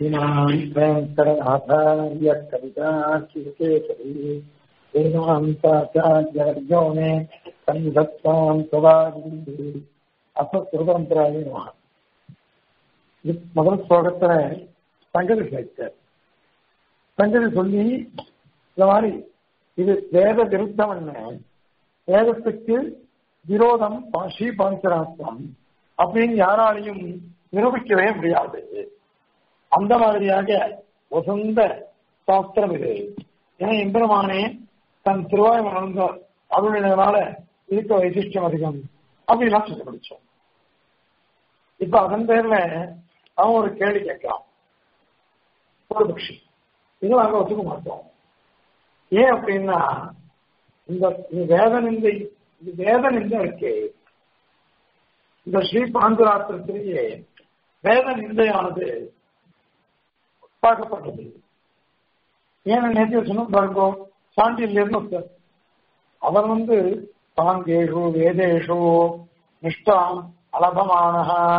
श्रीमान् वेङ्कटनाथार्य कविताचिकेसरी वेदान्ताचार्यवर्यो मे सन्धत्तां सदागिरि அசத்ருதந்திராய நமக இது முதல் ஸ்லோகத்துல சங்கதி சேர்த்தார் சங்கதி சொல்லி இந்த மாதிரி இது வேத விருத்தம் என்ன வேதத்துக்கு விரோதம் பாஷி பாஞ்சராத்மம் அப்படின்னு யாராலையும் நிரூபிக்கவே முடியாது அந்த மாதிரியாக உசந்த சாஸ்திரம் இது ஏன்னா எம்பெருமானே தன் திருவாய் மணந்த அருளினால இருக்க வைசிஷ்டம் அதிகம் அப்படின்லாம் சொல்லி முடிச்சோம் இப்ப அதன் பேர்ல அவன் ஒரு கேள்வி கேட்கிறான் ஒரு பட்சி இது நாங்க ஒத்துக்க மாட்டோம் ஏன் அப்படின்னா இந்த வேத நிந்தை வேத நிந்தை இருக்கு இந்த ஸ்ரீ பாண்டுராத்திரத்திலேயே வேத நிந்தையானது பார்க்கப்பட்டது ஏன்னா நேற்று சொன்ன பாருங்கோ சாண்டியில் இருந்து அவர் வந்து சாங்கேஷு வேதேஷு நிஷ்டாம் அலபமான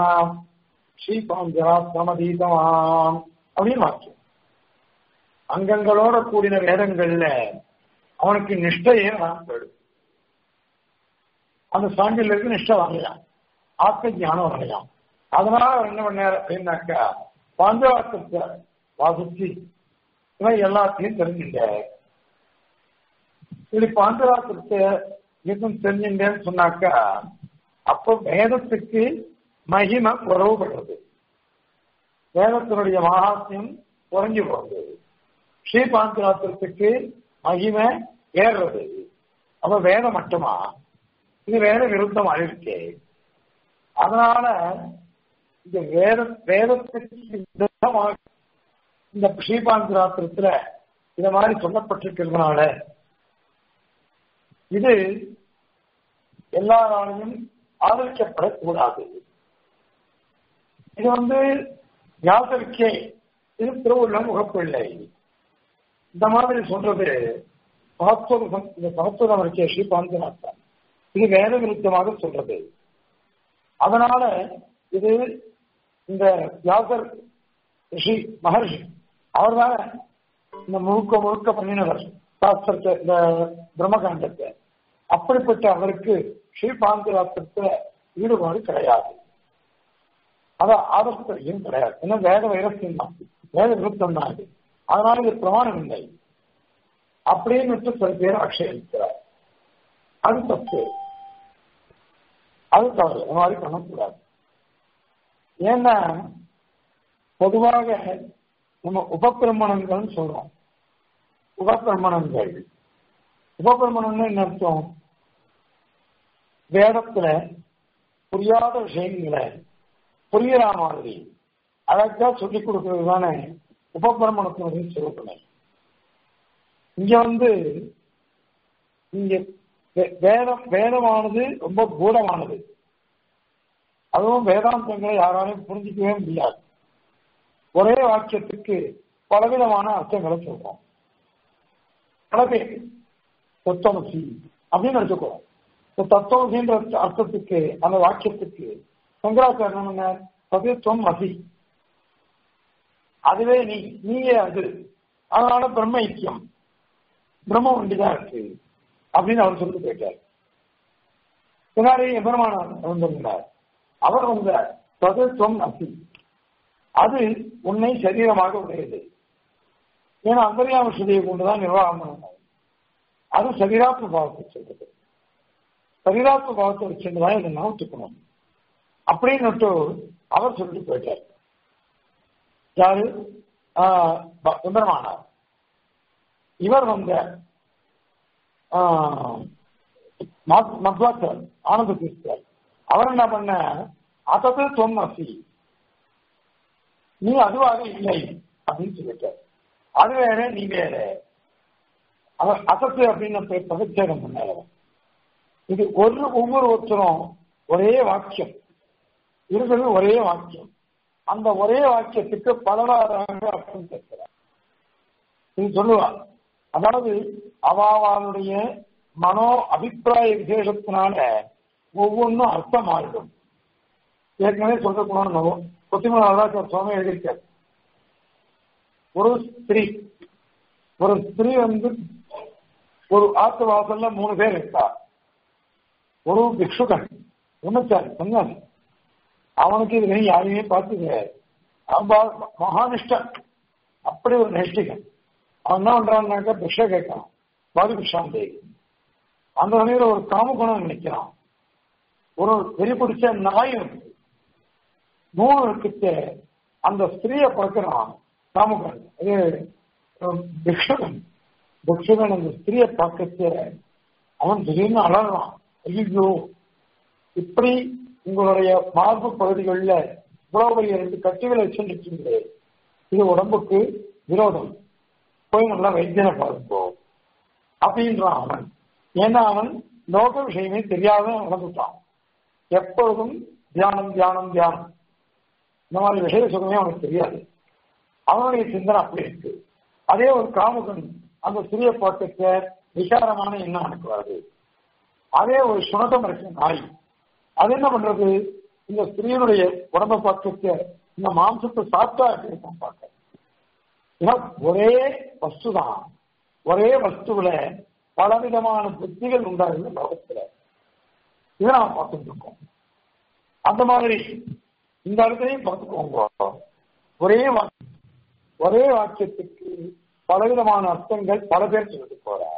ஸ்ரீபாஞ்சராத்திரமதீதமாம் அப்படின்னு வாக்கியம் அங்கங்களோட கூடின வேதங்கள்ல அவனுக்கு நிஷ்டையே நான் போயிடும் அந்த சாண்டில் இருக்கு நிஷ்டை வாங்கலாம் ஆத்ம ஞானம் வாங்கலாம் அதனால அவர் என்ன பண்ணார் அப்படின்னாக்கா பாஞ்சவாத்திரத்தை வாசிச்சு இவன் எல்லாத்தையும் தெரிஞ்சுட்ட இப்படி பாஞ்சவாத்திரத்தை எதுவும் தெரிஞ்சுட்டேன்னு சொன்னாக்கா அப்போ வேதத்துக்கு மகிமை குறவுபடுறது வேதத்தினுடைய மகாத்மியம் குறைஞ்சு போகுது ஸ்ரீபாந்திராத்திரத்துக்கு மகிமை ஏறுறது அப்ப வேதம் மட்டுமா இது வேத விருத்தம் அழிவுக்கே அதனால இந்த வேத வேதத்துக்கு இந்த ஸ்ரீபாந்திராத்திரத்துல இத மாதிரி சொல்லப்பட்டிருக்கிறதுனால இது எல்லாராலையும் ஆதரிக்கப்படக்கூடாது இது வந்து யாசருக்கே இது திருவுள்ள முகப்பிள்ளை இந்த மாதிரி சொல்றது சமத்துவம் இந்த சமத்துவம் இருக்கே ஸ்ரீபாந்தநாத்தன் இது வேத விருத்தமாக சொல்றது அதனால இது இந்த வியாசர் ரிஷி மகர்ஷி அவர்தான் இந்த முழுக்க முழுக்க பண்ணினவர் சாஸ்திரத்தை இந்த பிரம்மகாண்டத்தை அப்படிப்பட்ட அவருக்கு ஸ்ரீபாந்திராத்திரத்துல ஈடுபாடு கிடையாது அத ஆதரத்தையும் கிடையாது ஏன்னா வேத வைரஸ்யம் தான் வேத விருத்தம் தான் அது அதனால இது பிரமாணம் இல்லை அப்படின்னு சில பேர் ஆட்சேபிக்கிறார் அது தப்பு அது தவறு இந்த மாதிரி பண்ணக்கூடாது ஏன்னா பொதுவாக நம்ம உபபிரமணங்கள் சொல்றோம் உபபிரமணங்கள் உபபிரமணம்னு என்ன அர்த்தம் வேதத்துல புரியாத விஷயங்களை புரியுற மாதிரி அதைத்தான் சொல்லிக் கொடுக்கிறது தானே உபபிரமணத்தினுடைய சொல்லுமே இங்க வந்து இங்க வேதம் வேதமானது ரொம்ப கூடமானது அதுவும் வேதாந்தங்களை யாராலையும் புரிஞ்சிக்கவே முடியாது ஒரே வாக்கியத்துக்கு பலவிதமான அர்த்தங்களை சொல்றோம் பல பேர் தத்துவமசி அப்படின்னு எடுத்துக்கிறோம் தத்துவமசின்ற அர்த்தத்துக்கு அந்த வாக்கியத்துக்கு சங்கராச்சாரம் என்ன சதத்துவம் மசி அதுவே நீ நீயே அது அதனால பிரம்ம ஐக்கியம் பிரம்ம ஒண்டிதான் இருக்கு அப்படின்னு அவர் சொல்லிட்டு போயிட்டார் பின்னாடி எபெருமானார் வந்திருந்தார் அவர் வந்த சதத்துவம் அசி அது உன்னை சரீரமாக உடையது ஏன்னா அந்தரியாம ஸ்ருதியை கொண்டுதான் நிர்வாகம் பண்ணணும் அது சரீராத்ம பாவத்தை சொல்றது சரீராத்ம பாவத்தை வச்சுதான் இதை நான் ஒத்துக்கணும் அப்படின்னு அவர் சொல்லிட்டு போயிட்டார் யாரு சுந்தரமானார் இவர் வந்த மத்வாச்சர் ஆனந்த தீர்த்தர் அவர் என்ன பண்ண அதது தொன்னசி நீ அதுவாக இல்லை அப்படின்னு சொல்லிட்டார் அது வேற நீ வேற அவர் அசத்து அப்படின்னு பதச்சேதம் பண்ணார் இது ஒரு ஒவ்வொரு ஒருத்தரும் ஒரே வாக்கியம் இருக்கிறது ஒரே வாக்கியம் அந்த ஒரே வாக்கியத்துக்கு பலவாறாக அர்த்தம் கேட்கிறார் இது சொல்லுவார் அதாவது அவாவாளுடைய மனோ அபிப்பிராய விசேஷத்தினால ஒவ்வொன்றும் அர்த்தம் ஆயிடும் ஏற்கனவே சொல்றதுக்கு கொத்திமலாதான் சுவாமி எழுதியிருக்கார் ஒரு ஸ்திரீ ஒரு ஸ்திரீ வந்து ஒரு ஆத்து வாசல்ல மூணு பேர் இருக்கா ஒரு பிக்ஷுகன் பிரம்மச்சாரி சன்னியாசி அவனுக்கு இது யாரையுமே பார்த்து கிடையாது அவன் பா- மகானிஷ்டன் அப்படி ஒரு நைஷ்டிகன் அவன் என்ன பண்றான்னாக்கா பிக்ஷை கேட்கறான் பாதி பிக்ஷாந்தி அந்த சமயத்தில் ஒரு காமகுணம் நினைக்கிறான் ஒரு வெறி பிடிச்ச நாய் இருக்கு மூணு இருக்குச்ச அந்த ஸ்திரீயை பார்க்கிறான் காமகுணன் இது அஹ், பிக்ஷுகன் பிக்ஷுகன் அந்த ஸ்திரீயை பார்க்கச்ச அவன் திடீர்னு அலறான் ஐயோ இப்படி உங்களுடைய மார்பு பகுதிகளில் இவ்வளவு பெரிய ரெண்டு கட்டிகளை வச்சுருக்கீங்களே இது உடம்புக்கு விரோதம் போய் நல்லா வைத்தியனை பாருங்கோ அப்படின்றான் அவன் ஏன்னா அவன் லோக விஷயமே தெரியாத நடந்துட்டான் எப்பொழுதும் தியானம் தியானம் தியானம் இந்த மாதிரி விஷய சுகமே அவனுக்கு தெரியாது அவனுடைய சிந்தனை அப்படி இருக்கு அதே ஒரு காமுகன் அந்த சிறிய பாட்டுக்கு விசாரமான எண்ணம் எனக்கு வருது அதே ஒரு சுணக்கம் இருக்கு நாய் அது என்ன பண்றது இந்த ஸ்திரீனுடைய உடம்ப பார்க்க இந்த மாம்சத்தை சாப்பிட்டா எப்படி இருக்கும் பார்க்க ஏன்னா ஒரே வஸ்து தான் ஒரே வஸ்துவில பலவிதமான புத்திகள் உண்டாகுது லோகத்துல இதை நாம் பார்த்துட்டு இருக்கோம் அந்த மாதிரி இந்த இடத்துலையும் பார்த்துக்கோங்க ஒரே வாக்கியம் ஒரே வாக்கியத்துக்கு பலவிதமான அர்த்தங்கள் பல பேர் சொல்லிட்டு போறார்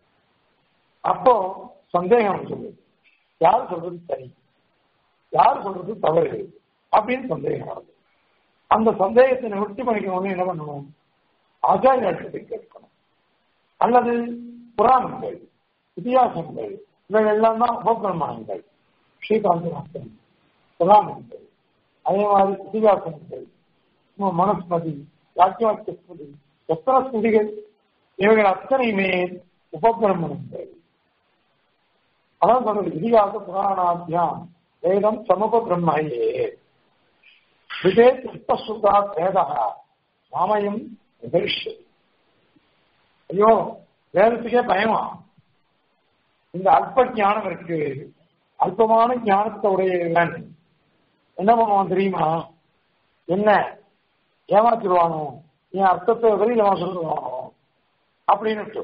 அப்போ சந்தேகம் சொல்லுது யார் சொல்றது சரி யார் சொல்றது தவறு அப்படின்னு சந்தேகம் வருது அந்த சந்தேகத்தை நிவர்த்தி பண்ணிக்கணும்னு என்ன பண்ணணும் ஆச்சாரியர்கிட்ட கேட்கணும் அல்லது புராணங்கள் இதிகாசங்கள் இவைகள் எல்லாம் தான் உபபிரமாணங்கள் ஸ்ரீகாந்தநாதன் புராணங்கள் அதே மாதிரி இதிகாசங்கள் இன்னும் மனஸ்மதி யாக்கியாக்கிய ஸ்மதி எத்தனை ஸ்மதிகள் இவைகள் அத்தனையுமே உபபிரமணங்கள் அதான் சொல்றது இதிகாச புராணாத்தியாம் வேதம் சமூக பிரம்மையே விதே திருப்பசுதா வேதா மாமயம் நிகழ்ச்சி ஐயோ வேதத்துக்கே பயமா இந்த அல்ப ஞானம் இருக்கு அல்பமான ஞானத்தை உடையவன் என்ன பண்ணுவான் தெரியுமா என்ன ஏமாத்திடுவானோ என் அர்த்தத்தை வெளியில சொல்லுவானோ அப்படின்னு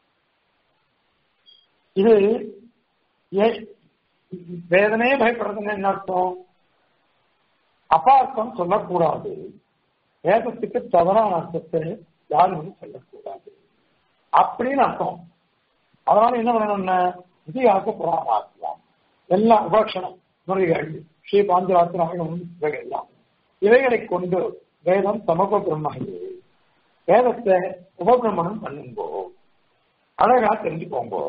இது ஏ- வேதனையே பயப்படுறதுன்னு என்ன அர்த்தம் அபார்த்தம் சொல்லக்கூடாது வேதத்துக்கு தவறான அர்த்தத்தை யாரும் சொல்லக்கூடாது அப்படின்னு அர்த்தம் அதனால என்ன பண்ணணும்னா இதிகாச புராணாக்கலாம் எல்லாம் உபாட்சணம் முறைகள் ஸ்ரீ பாஞ்சராத்திரம் இவைகள் எல்லாம் இவைகளை கொண்டு வேதம் சமூக பிரம்மது வேதத்தை உபபிரமணம் பண்ணுங்கோ அழகா தெரிஞ்சுக்கோங்கோ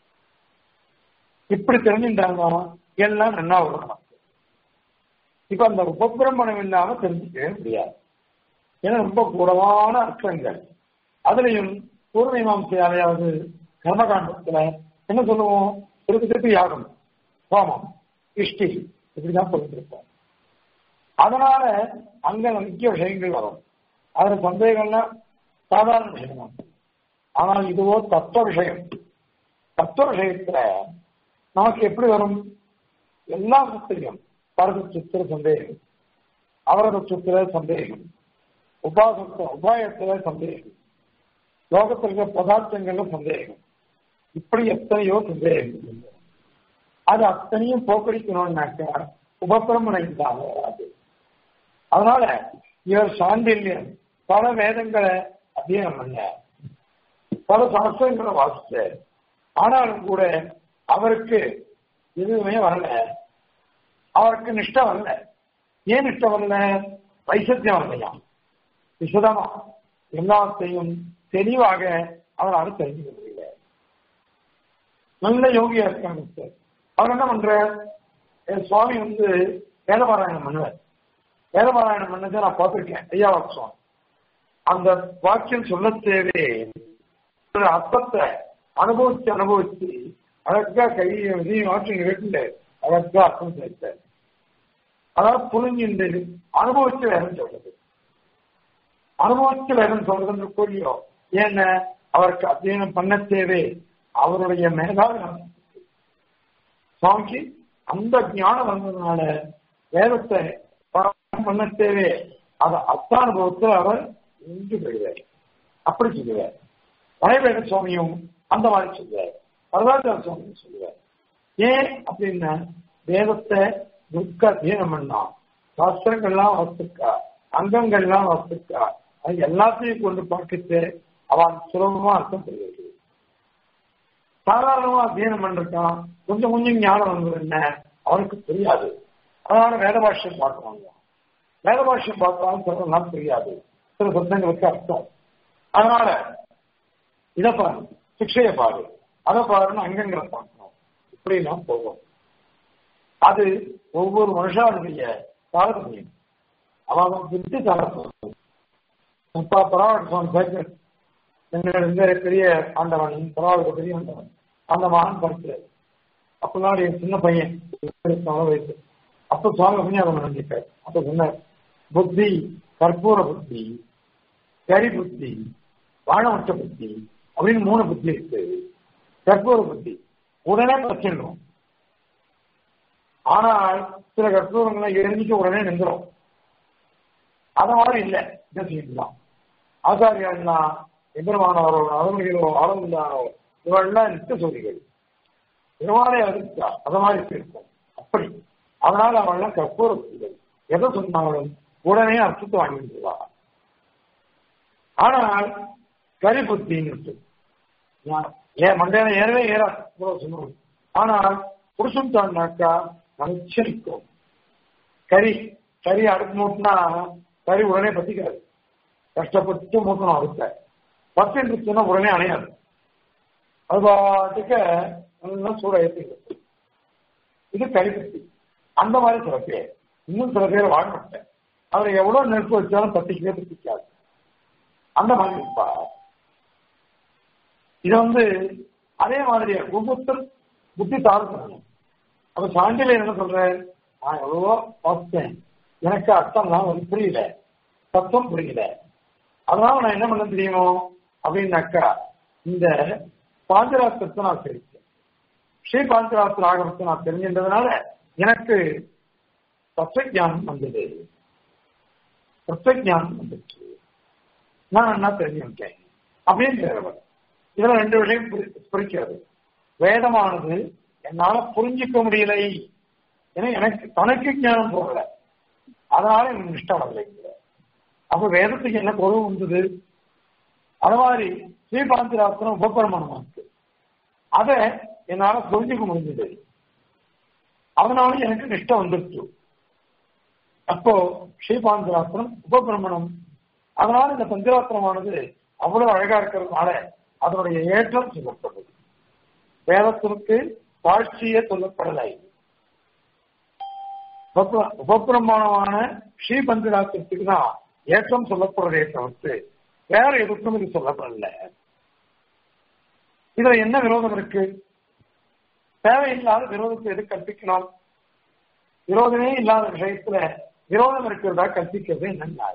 இப்படி தெரிஞ்சுட்டாங்க எல்லாம் நன்னா வரும் இப்ப அந்த உபபிரமணம் இல்லாம தெரிஞ்சுக்கவே முடியாது ஏன்னா ரொம்ப கூடவான அர்த்தங்கள் அதுலயும் பூர்வீமாம்சையாலையாவது கர்மகாண்டத்துல என்ன சொல்லுவோம் திருப்பி திருப்பி யாகம் ஹோமம் இஷ்டி இப்படிதான் சொல்லிட்டு இருப்போம் அதனால அங்க முக்கிய விஷயங்கள் வரும் அதுல சந்தேகம்லாம் சாதாரண விஷயம் தான். ஆனால் இதுவோ தத்துவ விஷயம் தத்துவ விஷயத்துல நமக்கு எப்படி வரும் எல்லா சுத்திலையும் பரத சுத்திர சந்தேகம் அவரத சுத்திர சந்தேகம் உபாசத்த உபாயத்துல சந்தேகம் லோகத்தில் இருக்கிற பதார்த்தங்கள்ல சந்தேகம் இப்படி எத்தனையோ சந்தேகங்கள் அது அத்தனையும் போக்கடிக்கணும்னாக்கா உபபிரமணம் இல்லாம வராது அதனால இவர் சாண்டில்யம் பல வேதங்களை அத்தியனம் பண்ண பல சாஸ்திரங்களை வாசிச்ச ஆனாலும் கூட அவருக்கு எதுவுமே வரல அவருக்கு நிஷ்டை வரல ஏன் நிஷ்டை வரல வைசத்தியம் வரலையாம் விசதமா எல்லாத்தையும் தெளிவாக அவரால் தெரிஞ்சுக்க முடியல நல்ல யோகியா இருக்காங்க சார் அவர் என்ன பண்ற என் சுவாமி வந்து வேதபாராயணம் பண்ணுவார் வேதபாராயணம் பண்ணதை நான் பார்த்திருக்கேன் ஐயா சுவாமி அந்த வாக்கியம் சொல்ல தேவே ஒரு அர்த்தத்தை அனுபவிச்சு அனுபவிச்சு அழகா கையை இதையும் ஆற்றி நிகழ்ந்து அழகா அர்த்தம் சேர்த்தார் அதாவது புரிஞ்சின்று அனுபவிச்சு வேதம் சொல்றது அனுபவிச்சு வேதம் சொல்றதுன்னு கூறியோ ஏன்ன அவருக்கு அத்தியனம் பண்ண தேவை அவருடைய மேலாக சுவாமிக்கு அந்த ஞானம் வந்ததுனால வேதத்தை பாராயணம் பண்ண தேவை அத அத்தானுபவத்தில் அவர் இங்கு போயிடுவார் அப்படி சொல்லுவார் வரைவேட சுவாமியும் அந்த மாதிரி சொல்லுவார் வரதாச்சார சுவாமியும் சொல்லுவார் ஏன் அப்படின்னா வேதத்தை துக்க அத்தியனம் பண்ணா சாஸ்திரங்கள்லாம் வஸ்துக்கா அங்கங்கள்லாம் வஸ்துக்கா அது எல்லாத்தையும் கொண்டு பார்க்கிட்டு அவன் சுலபமா அர்த்தம் புரியுது சாதாரணமா அத்தியனம் பண்ணிருக்கான் கொஞ்சம் கொஞ்சம் ஞானம் வந்தது என்ன அவனுக்கு தெரியாது அதனால வேத பாஷ்யம் பார்க்கணும் வேத பாஷ்யம் பார்த்தாலும் சிலதெல்லாம் தெரியாது சில சப்தங்களுக்கு அர்த்தம் அதனால இதை பாரு சிக்ஷையை பாரு அதை பாருன்னு அங்கங்களை பார்க்கணும் இப்படிலாம் போகும் அது ஒவ்வொரு மனுஷாருடைய தாரதமியம் அவன் புத்தி தாரதமியம் அப்பா பராவட்ட சுவாமி சேர்க்க எங்களிருந்த பெரிய ஆண்டவன் பராவட்ட பெரிய ஆண்டவன் அந்த மகன் படிக்கிறார் அப்பதான் என் சின்ன பையன் வயசு அப்ப சுவாமி புண்ணியாதம் நினைச்சிட்டார் அப்ப சொன்னார் புத்தி கற்பூர புத்தி கரி புத்தி வாழமற்ற புத்தி அப்படின்னு மூணு புத்தி இருக்கு கற்பூர புத்தி உடனே பிரச்சனும் ஆனால் சில கற்பூரங்களை எரிஞ்சிட்டு உடனே நின்றுடும் அத மாதிரி இல்லை பேசிக்கலாம் ஆச்சாரியாள்லாம் எம்பெருமானவரோ அருள்களோ ஆளுந்தாரோ இவெல்லாம் நித்த சோதிகள் பெருமாளை அறிவித்தா அத மாதிரி இருக்கும் அப்படி அதனால அவள்லாம் கற்பூர புத்திகள் எதை சொன்னாலும் உடனே அர்த்தத்தை வாங்கிடுவா ஆனால் கரி புத்தின்னு ஏன் மண்டையில ஏறவே ஏறாது சொன்னோம் ஆனால் புருஷன் தான்னாக்கா நச்சரிக்கும் கறி கறி அடுப்பு மூட்டினா கறி உடனே பத்திக்காது கஷ்டப்பட்டு மூட்டணும் அடுத்த பத்து இருந்துச்சுன்னா உடனே அணையாது அது பாட்டுக்கு நல்லா சூட ஏற்றிருக்கு இது கரிபத்தி அந்த மாதிரி சில பேர் இன்னும் சில பேர் வாழ மாட்டேன் அவரை எவ்வளவு நெருப்பு வச்சாலும் பத்திக்கவே பத்திக்காது அந்த மாதிரி இருப்பா இது வந்து அதே மாதிரி ஒவ்வொருத்தர் புத்தி தாழ்த்தணும் அப்ப சாண்டில என்ன சொல்றேன் நான் எவ்வளவோ பார்த்தேன் எனக்கு அர்த்தம்லாம் வந்து புரியல தத்துவம் புரியல அதனால நான் என்ன பண்ண தெரியுமோ அப்படின்னாக்கா இந்த பாஞ்சராத்திரத்தை நான் தெரிவித்தேன் ஸ்ரீ பாஞ்சராத்திர ஆகமத்தை நான் தெரிஞ்சின்றதுனால எனக்கு தத்துவஞானம் வந்தது தத்துவஞானம் வந்துச்சு நான் என்ன தெரிஞ்சுக்கிட்டேன் அப்படின்னு சொல்றவர் இதுல ரெண்டு விஷயம் குறிக்கிறது வேதமானது என்னால புரிஞ்சிக்க முடியலை ஏன்னா எனக்கு தனக்கு ஞானம் போகல அதனால எனக்கு நிஷ்டம் வரலை அப்ப வேதத்துக்கு என்ன குறவு வந்தது அது மாதிரி ஸ்ரீபாந்திராஸ்திரம் உபபிரமணமா இருக்கு அதை என்னால புரிஞ்சுக்க முடிஞ்சது அதனால எனக்கு நிஷ்டம் வந்துருச்சு அப்போ ஸ்ரீபாந்திராஸ்திரம் உபபிரமணம் அதனால இந்த பஞ்சராத்திரமானது அவ்வளவு அழகா இருக்கிறதுனால அதனுடைய ஏற்றம் சொல்லப்படுது வேதத்திற்கு வாழ்ச்சியே சொல்லப்படலை உபபிரமாணமான ஸ்ரீ பஞ்சராத்திரத்துக்கு தான் ஏற்றம் சொல்லப்படுறதே தவிர்த்து வேற எதுக்கும் இது சொல்லப்படல இதுல என்ன விரோதம் இருக்கு தேவையில்லாத விரோதத்தை எது கற்பிக்கணும் விரோதமே இல்லாத விஷயத்துல விரோதம் இருக்கிறதா கற்பிக்கிறது என்ன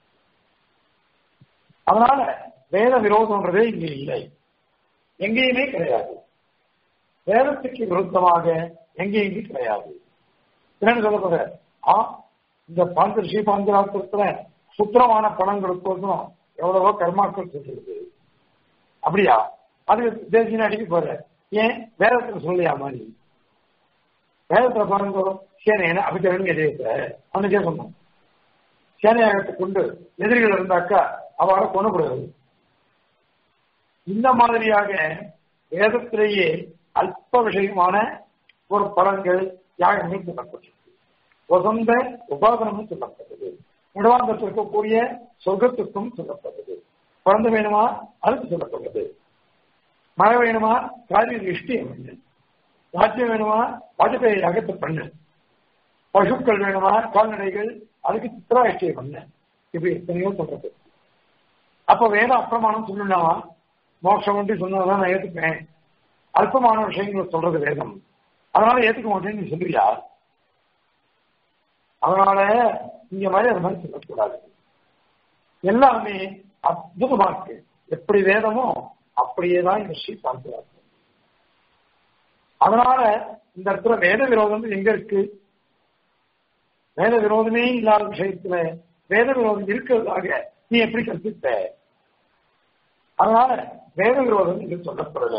அதனால வேத விரோதம்ன்றதே இங்க இல்லை எங்கேயுமே கிடையாது வேதத்துக்கு விருத்தமாக எங்கேயுமே கிடையாது என்னன்னு சொல்லப்படுற ஆ இந்த பாஞ்ச ஸ்ரீ பாஞ்சராத்திரத்துல சுத்திரமான பணங்களுக்கோசம் எவ்வளவோ கர்மாக்கள் சொல்லிருக்கு அப்படியா அது தேசிய அடிக்க போற ஏன் வேதத்துல சொல்லியா மாதிரி வேதத்துல பாருங்க சேனையான அபிச்சரன் எதிர்த்த அன்னைக்கே சொன்னோம் சேனையாகத்தை கொண்டு எதிரிகள் இருந்தாக்கா அவளை கொண்டுக்கூடாது இந்த மாதிரியாக வேதத்திலேயே அல்ப விஷயமான ஒரு பலன்கள் யாகங்கள் சொல்லப்பட்டிருக்கு வசந்த உபாதனமும் சொல்லப்பட்டது நிர்வாகத்தில் இருக்கக்கூடிய சொர்க்கத்துக்கும் சொல்லப்பட்டது குழந்தை வேணுமா அதுக்கு சொல்லப்பட்டது மழை வேணுமா காரிய இஷ்டியம் பண்ணு ராஜ்யம் வேணுமா வாஜபேயி யாகத்தை பண்ணு பசுக்கள் வேணுமா கால்நடைகள் அதுக்கு சித்ரா இஷ்டியம் பண்ணு இப்படி எத்தனையோ சொல்றது அப்ப வேத அப்பிரமாணம் சொல்லணும்னா மோட்சம் ஒன்றி சொன்னதான் நான் ஏத்துப்பேன் அல்பமான விஷயங்களை சொல்றது வேதம் அதனால ஏத்துக்க மாட்டேன்னு நீ சொல்றியா அதனால இங்க மாதிரி அது மாதிரி சொல்லக்கூடாது எல்லாமே அற்புதமா இருக்கு எப்படி வேதமோ அப்படியே தான் இந்த ஸ்ரீ பார்க்கிறார் அதனால இந்த இடத்துல வேத விரோதம் எங்க இருக்கு வேத விரோதமே இல்லாத விஷயத்துல வேத விரோதம் இருக்கிறதாக நீ எப்படி கற்பித்த அதனால வேத விரோதம் இங்க சொல்லப்படல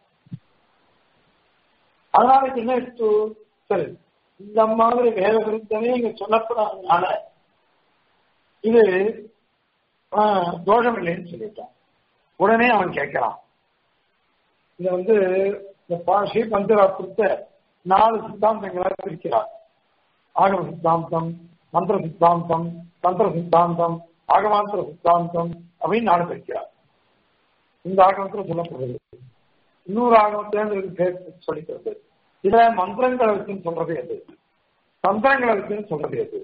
அதனால என்ன எடுத்து சரி இந்த மாதிரி வேத விருத்தமே இங்க சொல்லப்படாதனால இது தோஷம் இல்லைன்னு சொல்லிட்டான் உடனே அவன் கேட்கிறான் இத வந்து இந்த பாஷி பஞ்சராத்திரத்தை நாலு சித்தாந்தங்களாக பிரிக்கிறார் ஆகம சித்தாந்தம் மந்திர சித்தாந்தம் தந்திர சித்தாந்தம் ஆகமாந்திர சித்தாந்தம் அப்படின்னு நாலு பிரிக்கிறார் இந்த ஆகமத்தில் சொல்லப்படுறது இன்னொரு ஆகமத்தை சொல்லிக்கிறது இதுல மந்திரங்களை வச்சுன்னு சொல்றது எது தந்திரங்களை வச்சுன்னு சொல்றது எது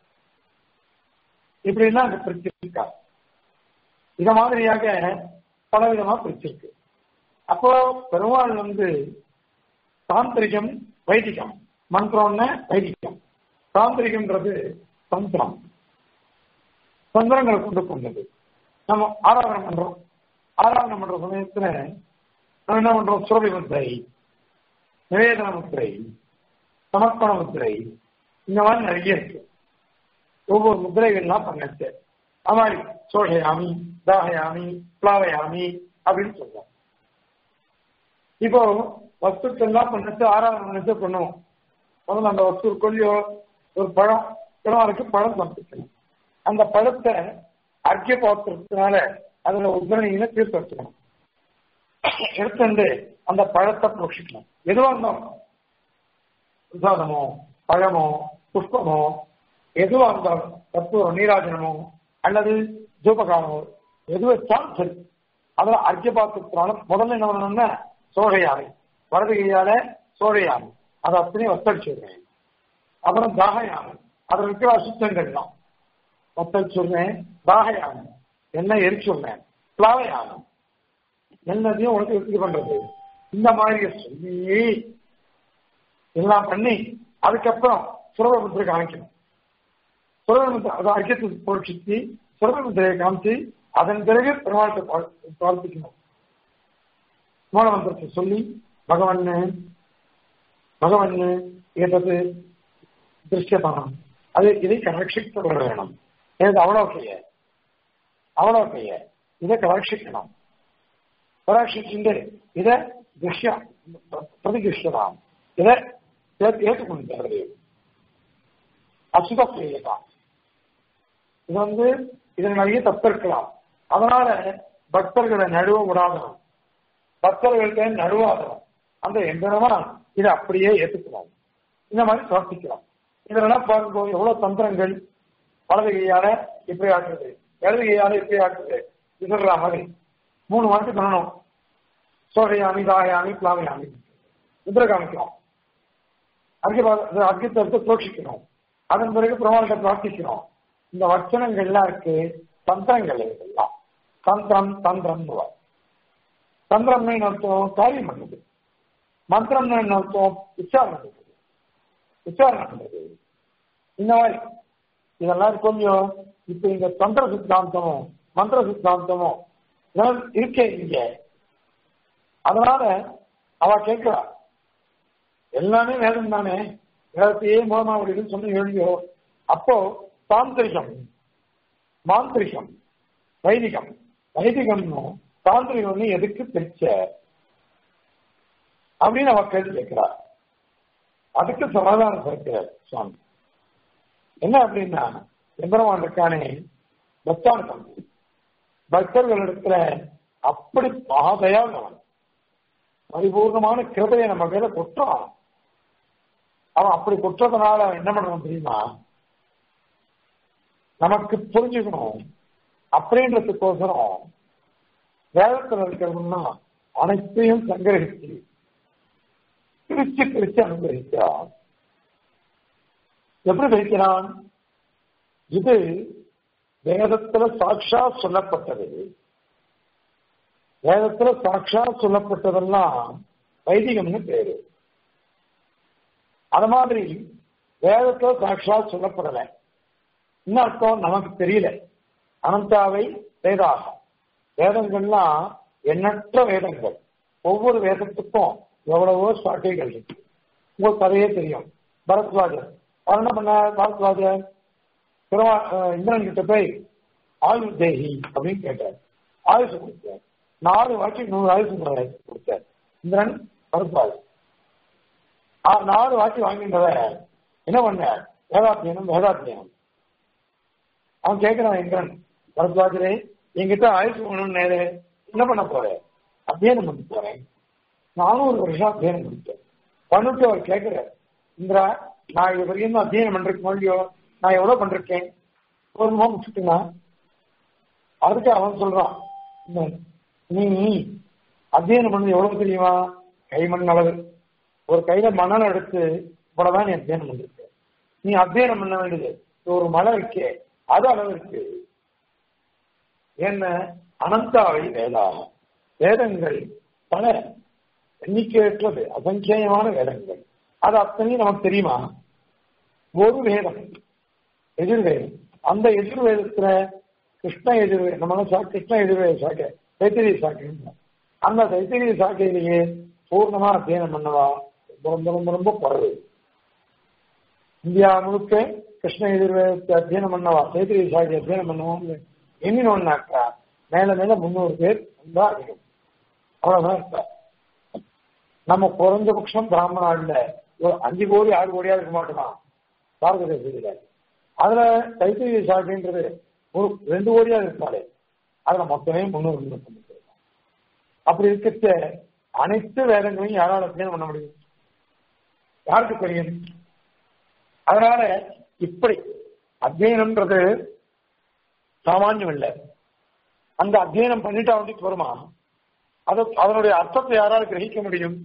இப்படி எல்லாம் அங்க பிரிச்சிருக்கா இத மாதிரியாக பல விதமா பிரிச்சிருக்கு அப்போ பெருமாள் வந்து தாந்திரிகம் வைதிகம் மந்திரம்னு வைதிகம் தாந்திரிகம்ன்றது தந்திரம் தந்திரங்களை கொண்டு கொண்டது நம்ம ஆராதனை பண்றோம் ஆராதனை பண்ற சமயத்துல நம்ம என்ன பண்றோம் சுரபி முத்திரை நிவேதன முத்திரை சமர்ப்பண முத்திரை இந்த மாதிரி நிறைய இருக்கு ஒவ்வொரு முத்திரைகள்லாம் பண்ணச்சு அது மாதிரி சோழையாமி தாகயாமி பிளாவயாமி அப்படின்னு சொல்லுவோம் இப்போ வஸ்துக்கள்லாம் பண்ணச்சு ஆராதனை பண்ணச்சு பண்ணுவோம் முதல்ல அந்த வஸ்து கொல்லியோ ஒரு பழம் பெருமாளுக்கு பழம் சமைக்கணும் அந்த பழத்தை அர்க்கிய பாத்திரத்தினால அதுல உத்தரணியில தீர்த்து வச்சுக்கணும் எடுத்துட்டு அந்த பழத்தை போஷிக்கணும் எதுவா இருந்தாலும் பிரசாதமோ பழமோ புஷ்பமோ எதுவா இருந்தாலும் கற்பூரம் நீராஜனமோ அல்லது தூபகாலமோ எது வச்சாலும் சரி அதுல அர்க்கிய பாத்திரத்தினால முதல்ல என்ன பண்ணணும்னா சோழையாலை வலது கையால சோழையாலை அதை அப்படியே வத்தடிச்சு விடுறேன் அப்புறம் தாகயானை அதில் இருக்கிற அசுத்தங்கள்லாம் வத்தடிச்சு விடுறேன் தாகயானை என்ன எரிச்சுடுறேன் பிளாவையானம் எல்லாத்தையும் உனக்கு இது பண்றது இந்த மாதிரி சொல்லி எல்லாம் பண்ணி அதுக்கப்புறம் சுரபமுத்திரை காமிக்கணும் சுரபமுத்திரை அதை அர்க்கத்தை போஷித்து சுரபமுத்திரையை காமிச்சு அதன் பிறகு பெருமாளத்தை பிரார்த்திக்கணும் மூலமந்திரத்தை சொல்லி பகவன் பகவன் ஏதது திருஷ்யதானம் அது இதை கரட்சிக்கப்பட வேணும் ஏது அவ்வளோ கைய அவ்வளோ கைய இதை கரட்சிக்கணும் கரட்சிச்சுட்டு இதை திருஷ்யா பிரதிகிருஷ்யதாம் இதை ஏற்றுக்கொண்டு அசுதப்பிரியதான் இது வந்து இதில் நிறைய தப்பு இருக்கலாம் அதனால பக்தர்களை நழுவ விடாதணும் பக்தர்களுக்கு நழுவாதணும் அந்த எந்தனமா இதை அப்படியே ஏற்றுக்கலாம் இந்த மாதிரி பிரார்த்திக்கலாம் இதெல்லாம் பாருங்க எவ்வளவு தந்திரங்கள் வலது கையால இப்படி ஆக்குறது இடது கையால இப்படி ஆக்குறது இதுற மாதிரி மூணு வாட்டி பண்ணணும் சோகையாமி தாயாமி பிளாவையாமி முதிரை காமிக்கிறோம் அர்க்க அர்க்கத்தை புரோட்சிக்கணும் அதன் பிறகு பிரமாணத்தை பிரார்த்திக்கிறோம் இந்த வச்சனங்கள்லாம் இருக்கு தந்திரங்கள் இதெல்லாம் தந்திரம் தந்திரம் தந்திரம்னு என்ன அர்த்தம் காரியம் பண்ணுது மந்திரம்னு என்ன அர்த்தம் விசாரணை பண்ணுது விசாரணை பண்ணுது இந்த மாதிரி இதெல்லாம் கொஞ்சம் இப்ப இந்த தந்திர சித்தாந்தமும் மந்திர சித்தாந்தமும் இருக்கே இங்க அதனால அவ கேட்கிறா எல்லாமே வேதம் தானே வேதத்தையே மூலமா முடியுதுன்னு சொன்ன எழுதியோ அப்போ தாந்திரிகம் மாந்திரிகம் வைதிகம் வைதிகம்னு தாந்திரிகம்னு எதுக்கு பிரிச்ச அப்படின்னு அவ கேள்வி கேட்கிறார் அதுக்கு சமாதானம் சேர்க்கிறார் சுவாமி என்ன அப்படின்னா எம்பெருமான் இருக்கானே பக்தான தம்பி பக்தர்களிடத்துல அப்படி மகாதயானவன் பரிபூர்ணமான கிருபையை நம்ம மேல கொட்டுறான் அவன் அப்படி கொற்றதுனால அவன் என்ன பண்ணணும் தெரியுமா நமக்கு புரிஞ்சுக்கணும் அப்படின்றதுக்கோசரம் வேதத்தில் இருக்கிறதுனா அனைத்தையும் சங்கிரகிச்சு பிரிச்சு பிரிச்சு அனுபவிக்கிறான் எப்படி வைக்கிறான் இது வேதத்துல சாட்சா சொல்லப்பட்டது வேதத்துல சாட்சா சொல்லப்பட்டதெல்லாம் வைதிகம்னு பேரு அது மாதிரி வேதத்துல சாட்சா சொல்லப்படலை இன்னும் அர்த்தம் நமக்கு தெரியல அனந்தாவை வேதாக வேதங்கள்லாம் எண்ணற்ற வேதங்கள் ஒவ்வொரு வேதத்துக்கும் எவ்வளவோ சாட்டைகள் இருக்கு உங்களுக்கு கதையே தெரியும் பரத்வாஜர் அவர் என்ன பண்ணார் பரத்வாஜர் திருவா இந்திரன் கிட்ட போய் ஆயுள் தேகி அப்படின்னு கேட்டார் ஆயுசு கொடுத்தார் நாலு வாட்டி நூறு ஆயுசு கொடுத்தார் இந்திரன் பருப்பாள் நாலு வாட்டி வாங்கின்றத என்ன பண்ண வேதாத்தியனம் வேதாத்தியனம் அவன் கேட்கிறான் இந்திரன் பரத்வாஜரே என்கிட்ட ஆயுசு வேணும்னு நேரு என்ன பண்ண போறேன் அத்தியனம் பண்ண போறேன் நானும் ஒரு வருஷம் அத்தியனம் பண்ணிட்டேன் பண்ணிட்டு அவர் கேட்கிறார் இந்திரா நான் இது வரைக்கும் அத்தியனம் பண்றதுக்கு முடியோ நான் எவ்வளவு பண்றேன் ஒரு முகம் முடிச்சுட்டுனா அதுக்கு அவன் சொல்றான் நீ அத்தியனம் பண்ணது எவ்வளவு தெரியுமா கைமண் அளவு ஒரு கையில மணல் எடுத்து இவ்வளவுதான் நீ அத்தியனம் பண்ணிருக்க நீ அத்தியனம் பண்ண வேண்டியது ஒரு மலை இருக்கே அது அளவு இருக்கு என்ன அனந்தாவை வேதா வேதங்கள் பல எண்ணிக்கையற்றது அசங்கியமான வேதங்கள் அது அத்தனையும் நமக்கு தெரியுமா ஒரு வேதம் எதிர்வேதம் அந்த எதிர்வேதத்துல கிருஷ்ண எதிர்வே நம்ம கிருஷ்ண எதிர்வேத சாக்கை தைத்திரிய சாக்கை அந்த தைத்திரிய சாக்கையிலேயே பூர்ணமா அத்தியனம் பண்ணவா ரொம்ப ரொம்ப ரொம்ப குறைவு இந்தியா முழுக்க கிருஷ்ண எதிர்வேதத்தை அத்தியனம் பண்ணவா தைத்திரிய சாக்கை அத்தியனம் பண்ணவான்னு எண்ணினோம்னாக்கா மேல மேல முன்னூறு பேர் ரொம்ப அதிகம் அவ்வளவுதான் இருப்பா நம்ம குறைஞ்சபட்சம் பிராமணால ஒரு அஞ்சு கோடி ஆறு கோடியா இருக்க மாட்டோமா பாரத தேசத்துல அதுல தைத்திரிய சாக்கின்றது ஒரு ரெண்டு கோடியா இருப்பாரு அதுல மொத்தமே முன்னூறு முன்னூத்தி அப்படி இருக்கிற அனைத்து வேதங்களையும் யாரால அத்தியனம் பண்ண முடியும் யாருக்கு தெரியும் அதனால இப்படி அத்தியனம்ன்றது சாமானியம் இல்லை அந்த அத்தியனம் பண்ணிட்டா வந்து வருமா அது அதனுடைய அர்த்தத்தை யாரால கிரகிக்க முடியும்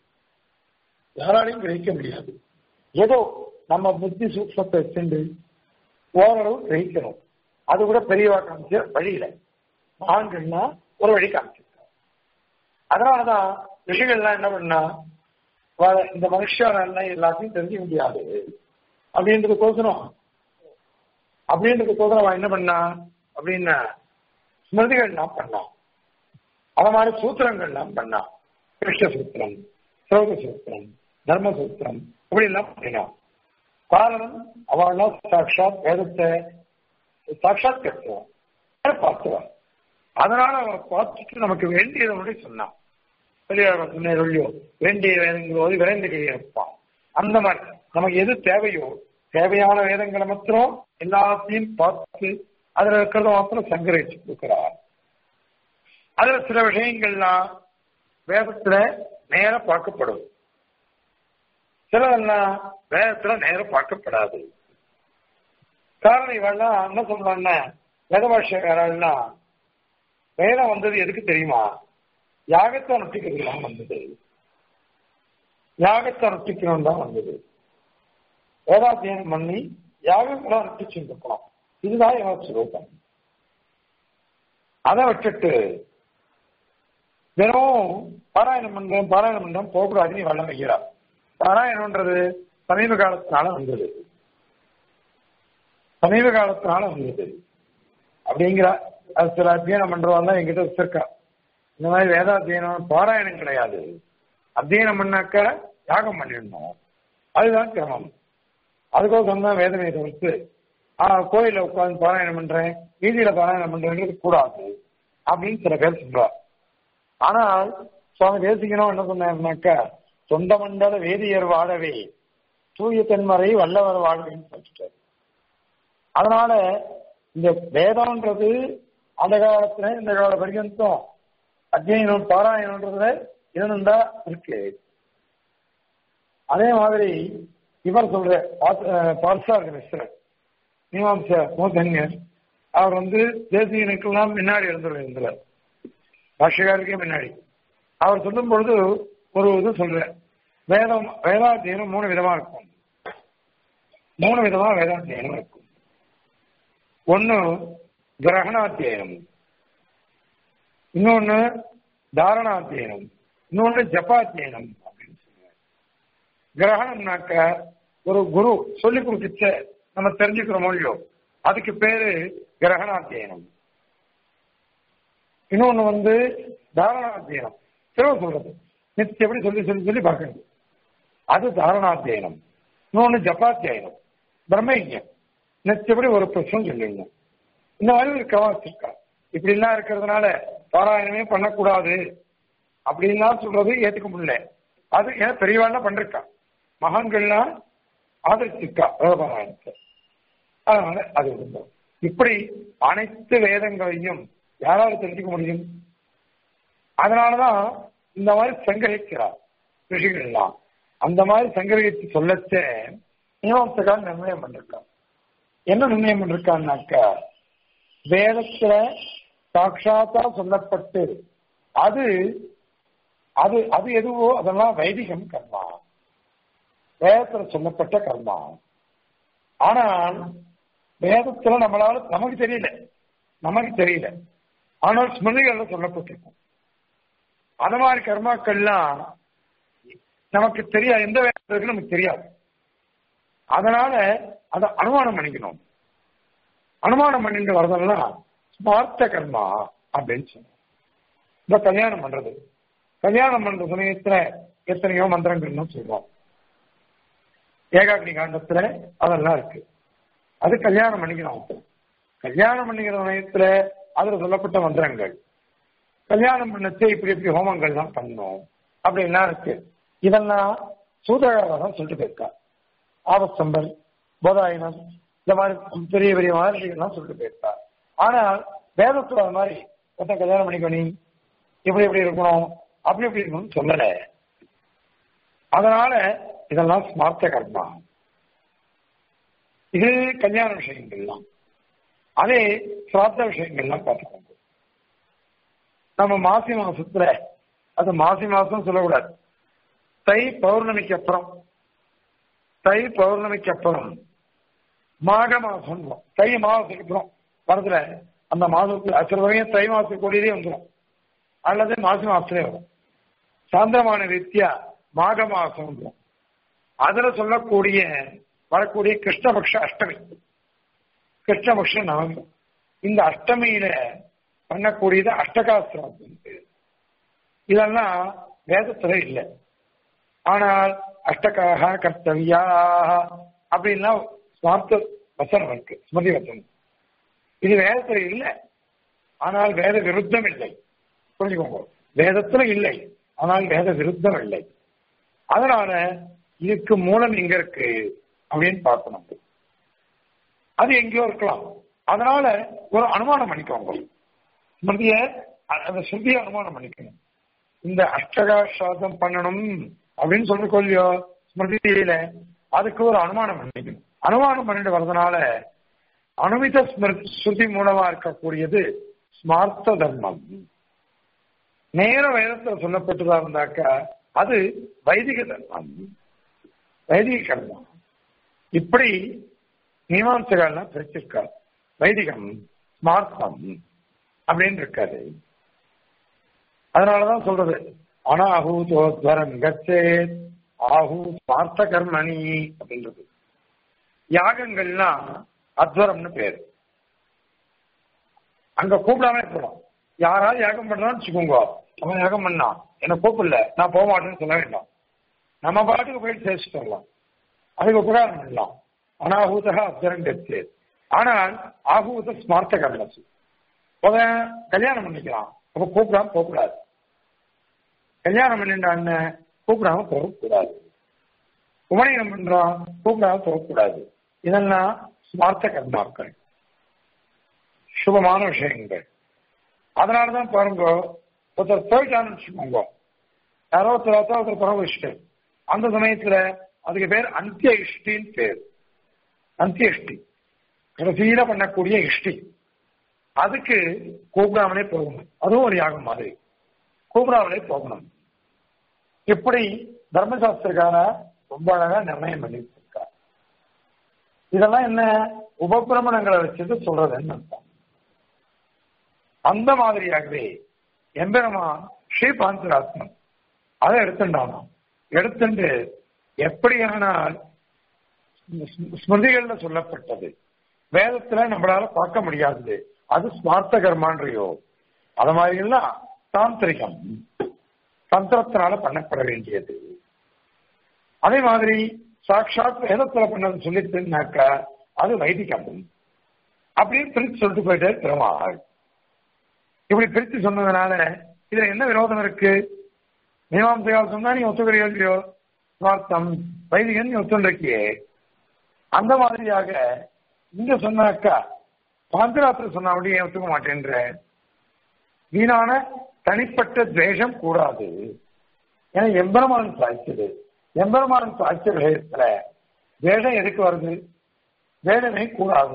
யாராலையும் கிரகிக்க முடியாது ஏதோ நம்ம புத்தி சூக்மத்தை சென்று ஓரளவு கிரகிக்கணும் அது கூட பெரியவா காமிச்ச வழியில மகான்கள்னா ஒரு வழி காமிச்சிருக்காங்க அதனாலதான் ரிஷிகள்லாம் என்ன பண்ணா இந்த மனுஷாரெல்லாம் எல்லாத்தையும் தெரிஞ்சுக்க முடியாது அப்படின்றதுக்கோசரம் அப்படின்றதுக்கோசரம் அவன் என்ன பண்ணா அப்படின்னா ஸ்மிருதிகள்லாம் பண்ணான் அத மாதிரி சூத்திரங்கள்லாம் பண்ணான் கிருஷ்ண சூத்திரம் சிரோக சூத்திரம் தர்ம சூத்திரம் இப்படி எல்லாம் பண்ணினான் காரணம் அவள்லாம் சாட்சாத் வேதத்தை சாட்சாத் கற்றுவான் பார்த்துவான் அதனால அவனை பார்த்துட்டு நமக்கு வேண்டியதை மட்டும் சொன்னான் பெரியார் சொன்னோ வேண்டிய வேதங்களோடு விரைந்து கையிருப்பான் அந்த மாதிரி நமக்கு எது தேவையோ தேவையான வேதங்களை மாத்திரம் எல்லாத்தையும் பார்த்து அதுல இருக்கிறத மாத்திரம் சங்கரிச்சு கொடுக்கிறார் அதுல சில விஷயங்கள்லாம் வேதத்துல நேர பார்க்கப்படும் சிலதெல்லாம் வேதத்துல நேரம் பார்க்கப்படாது காரணம் இவெல்லாம் என்ன சொல்றாங்கன்னா வேத பாஷக்காரன்னா வேதம் வந்தது எதுக்கு தெரியுமா யாகத்தை அனுஷ்டிக்கிறதுலாம் வந்தது யாகத்தை அனுஷ்டிக்கணும் தான் வந்தது வேதாத்தியனம் பண்ணி யாகங்களை அனுஷ்டிச்சுட்டு இருக்கணும் இதுதான் இவன் சுரூபம் அதை விட்டுட்டு தினமும் பாராயணம் பண்றேன் பாராயணம் பண்றேன் போகக்கூடாதுன்னு வெள்ளம் வைக்கிறார் பாராயணம்ன்றது சமீப காலத்தினால வந்தது சமீப காலத்தினால வந்தது அப்படிங்கிற அது சில அத்தியனம் பண்றவங்க என்கிட்ட வச்சிருக்கா இந்த மாதிரி வேதாத்தியனம் பாராயணம் கிடையாது அத்தியனம் பண்ணாக்க யாகம் பண்ணிடணும் அதுதான் கிரமம் அதுக்கோசரம் தான் வேதனையை தவிர்த்து கோயில உட்காந்து பாராயணம் பண்றேன் வீதியில பாராயணம் பண்றேன்றது கூடாது அப்படின்னு சில பேர் சொல்றார் ஆனால் சுவாமி தேசிகனும் என்ன சொன்னாருனாக்கா சொந்த மண்டல வேதியர் வாழவே தூய தென்மறை வல்லவர் வாழ்வேன்னு சொல்லிட்டாரு அதனால இந்த வேதம்ன்றது அந்த காலத்துல இந்த கால பர்யந்தம் அத்தியனம் பாராயணம்ன்றதுல இருந்துண்டா இருக்கு அதே மாதிரி இவர் சொல்ற பார்சார் மிஸ்ரர் மீமாம்ச மூத்தன்யர் அவர் வந்து தேசியனுக்கெல்லாம் முன்னாடி இருந்துள்ள இருந்தார் பாஷகாருக்கே முன்னாடி அவர் சொல்லும் பொழுது ஒரு இது சொல்ற வேதம் வேதாத்தியனம் மூணு விதமா இருக்கும் மூணு விதமா வேதாத்தியனம் இருக்கும் ஒன்னு கிரகணாத்தியனம் இன்னொன்னு தாரணாத்தியனம் இன்னொன்னு ஜப்பாத்தியனம் அப்படின்னு சொல்லுவாங்க கிரகணம்னாக்க ஒரு குரு சொல்லி கொடுத்துச்ச நம்ம தெரிஞ்சுக்கிறோமோ இல்லையோ அதுக்கு பேரு கிரகணாத்தியனம் இன்னொன்னு வந்து தாரணாத்தியனம் சிவ சொல்றது நித்திய எப்படி சொல்லி சொல்லி சொல்லி பார்க்கறது அது தாரணாத்தியனம் இன்னொன்னு ஜப்பாத்தியாயனம் பிரம்மயஜம் நித்தியப்படி ஒரு பிரச்சனை சொல்லிடணும் இந்த மாதிரி ஒரு கிரமம் வச்சிருக்கா இப்படி எல்லாம் இருக்கிறதுனால பாராயணமே பண்ணக்கூடாது அப்படின்லாம் சொல்றது ஏத்துக்க முடியல அது ஏன் பெரியவாள்லாம் பண்ணிருக்கா மகான்கள்லாம் ஆதரிச்சிருக்கா வேதபாராயணத்தை அதனால அது இருந்தோம் இப்படி அனைத்து வேதங்களையும் யாராவது தெரிஞ்சுக்க முடியும் அதனாலதான் இந்த மாதிரி சங்கரிக்கிறார் ரிஷிகள் எல்லாம் அந்த மாதிரி சங்கரித்து சொல்லச்ச மீமாம்சகால் நிர்ணயம் பண்ணிருக்கான் என்ன நிர்ணயம் பண்ணிருக்கான்னாக்கா வேதத்துல சாட்சாத்தா சொல்லப்பட்டு அது அது அது எதுவோ அதெல்லாம் வைதிகம் கர்மா வேதத்துல சொல்லப்பட்ட கர்மா ஆனால் வேதத்துல நம்மளால நமக்கு தெரியல நமக்கு தெரியல ஆனால் ஸ்மிருதிகள்ல சொல்லப்பட்டிருக்கும் அந்த மாதிரி கர்மாக்கள்லாம் நமக்கு தெரியாது எந்த வேதம் இருக்குன்னு நமக்கு தெரியாது அதனால அதை அனுமானம் பண்ணிக்கணும் அனுமானம் பண்ணிட்டு வரதெல்லாம் ஸ்மார்த்த கர்மா அப்படின்னு சொன்னோம் இந்த கல்யாணம் பண்றது கல்யாணம் பண்ற சமயத்துல எத்தனையோ மந்திரங்கள்னு சொல்றோம் ஏகாக்னி காண்டத்துல அதெல்லாம் இருக்கு அது கல்யாணம் பண்ணிக்கணும் கல்யாணம் பண்ணிக்கிற சமயத்துல அதுல சொல்லப்பட்ட மந்திரங்கள் கல்யாணம் பண்ணச்சு இப்படி இப்படி ஹோமங்கள் தான் பண்ணணும் அப்படின்லாம் இருக்கு இதெல்லாம் சூதகாரம் தான் சொல்லிட்டு போயிருக்கா ஆபஸ்தம்பர் போதாயனம் இந்த மாதிரி பெரிய பெரிய மகர்ஷிகள்லாம் சொல்லிட்டு போயிருக்கா ஆனால் வேதத்துல அது மாதிரி ஒருத்தன் கல்யாணம் பண்ணிக்கணும் இப்படி இப்படி இருக்கணும் அப்படி இப்படி இருக்கணும்னு சொல்லல அதனால இதெல்லாம் ஸ்மார்த்த கர்மா இது கல்யாண விஷயங்கள்லாம் அதே சிராத்த விஷயங்கள்லாம் பார்த்துக்கோங்க நம்ம மாசி மாசத்துல அது மாசி மாசம் சொல்லக்கூடாது தை பௌர்ணமிக்கு அப்புறம் தை பௌர்ணமிக்கு அப்புறம் மாக மாசம் தை மாசத்துக்கு அப்புறம் வரதுல அந்த மாதத்துல சில வரையும் தை மாசத்துக்கு கூடியதே வந்துடும் அல்லது மாசி மாசத்துலேயே வரும் சாந்திரமான ரீதியா மாக மாசம் வந்துடும் அதுல சொல்லக்கூடிய வரக்கூடிய கிருஷ்ணபக்ஷ அஷ்டமி கிருஷ்ணபக்ஷ நவமி இந்த அஷ்டமியில பண்ணக்கூடியது அஷ்டகாஸ்திரம் இதெல்லாம் வேதத்துல இல்லை ஆனால் அஷ்டகாக கர்த்தவியா அப்படின்லாம் ஸ்மார்த்த வசனம் இருக்கு ஸ்மிருதி வசனம் இது வேதத்துல இல்லை ஆனால் வேத விருத்தம் இல்லை புரிஞ்சுக்கோங்க வேதத்துல இல்லை ஆனால் வேத விருத்தம் இல்லை அதனால இதுக்கு மூலம் எங்க இருக்கு அப்படின்னு பார்க்கணும் அது எங்கேயோ இருக்கலாம் அதனால ஒரு அனுமானம் பண்ணிக்கோங்க ஸ்மிருதிய அந்த ஸ்ருதியை அனுமானம் பண்ணிக்கணும் இந்த அஷ்டகாசாதம் பண்ணணும் அப்படின்னு சொல்லி கொள்ளியோ ஸ்மிருதியில அதுக்கு ஒரு அனுமானம் பண்ணிக்கணும் அனுமானம் பண்ணிட்டு வர்றதுனால அனுமித ஸ்மிருதி ஸ்ருதி மூலமா இருக்கக்கூடியது ஸ்மார்த்த தர்மம் நேர வேதத்துல சொல்லப்பட்டதா இருந்தாக்கா அது வைதிக தர்மம் வைதிக கர்மம் இப்படி மீமாம்சகள்லாம் பிரிச்சிருக்காரு வைதிகம் ஸ்மார்த்தம் அப்படின்னு இருக்காது அதனாலதான் சொல்றது அனாஹூதோத்வரம் கச்சே ஆஹூ ஸ்மார்த்த கர்மணி அப்படின்றது யாகங்கள்லாம் அத்வரம்னு பேரு அங்க கூப்பிடாம போலாம் யாராவது யாகம் பண்றான்னு வச்சுக்கோங்க அவன் யாகம் பண்ணா என்ன கூப்பிடல நான் போக மாட்டேன்னு சொல்ல வேண்டாம் நம்ம பாட்டுக்கு போயிட்டு சேர்த்துட்டு வரலாம் அதுக்கு உபகாரம் பண்ணலாம் அனாஹூதா அப்சரம் கட்சி ஆனால் ஆகூத ஸ்மார்த்த கர்மசு அவன் கல்யாணம் பண்ணிக்கலாம் அப்ப கூப்பிடாம போகக்கூடாது கல்யாணம் பண்ணிட்டான்னு கூப்பிடாம போகக்கூடாது உபநயனம் பண்றான் கூப்பிடாம போகக்கூடாது இதெல்லாம் ஸ்மார்த்த கர்மாக்கள் சுபமான விஷயங்கள் அதனாலதான் பாருங்க ஒருத்தர் போயிட்டான்னு வச்சுக்கோங்க யாரோ ஒருத்தர் ஒருத்தர் பரவ இஷ்டம் அந்த சமயத்துல அதுக்கு பேர் அந்திய இஷ்டின்னு பேர் அந்திய இஷ்டி கடைசியில பண்ணக்கூடிய இஷ்டி அதுக்கு கூப்பிடாமலே போகணும் அதுவும் ஒரு யாகம் மாதிரி கூப்பிடாமலே போகணும் இப்படி தர்மசாஸ்திரக்கார ரொம்ப அழகா நிர்ணயம் பண்ணி வச்சிருக்கார் இதெல்லாம் என்ன உபபிரமணங்களை வச்சுட்டு சொல்றதுன்னு அர்த்தம் அந்த மாதிரியாகவே எம்பெருமான் ஸ்ரீ பாஞ்சராத்மன் அதை எடுத்துட்டானோ எடுத்துட்டு எப்படியானால் ஸ்மிருதிகள்ல சொல்லப்பட்டது வேதத்துல நம்மளால பார்க்க முடியாதது அது ஸ்மார்த்த கர்மான்றையோ அது மாதிரி எல்லாம் தாந்திரிகம் தந்திரத்தினால பண்ணப்பட வேண்டியது அதே மாதிரி சாட்சாத் வேதத்துல பண்ணது சொல்லிட்டுனாக்கா அது வைதிகம் அப்படின்னு பிரித்து சொல்லிட்டு போயிட்டார் பெருமாள் இப்படி பிரித்து சொன்னதுனால இதுல என்ன விரோதம் இருக்கு மீமாம்சையால் சொன்னா நீ ஒத்துக்கிறியோ இல்லையோ சுவார்த்தம் வைதிகன் நீ ஒத்துண்டிருக்கியே அந்த மாதிரியாக இங்க சொன்னாக்கா பாஞ்சராத்திர சொன்ன அப்படியே ஒத்துக்க மாட்டேன்ற வீணான தனிப்பட்ட துவேஷம் கூடாது ஏன்னா எம்பெருமான் சாய்ச்சது எம்பெருமான் சாய்ச்ச விஷயத்துல வேடம் எதுக்கு வருது வேடமே கூடாது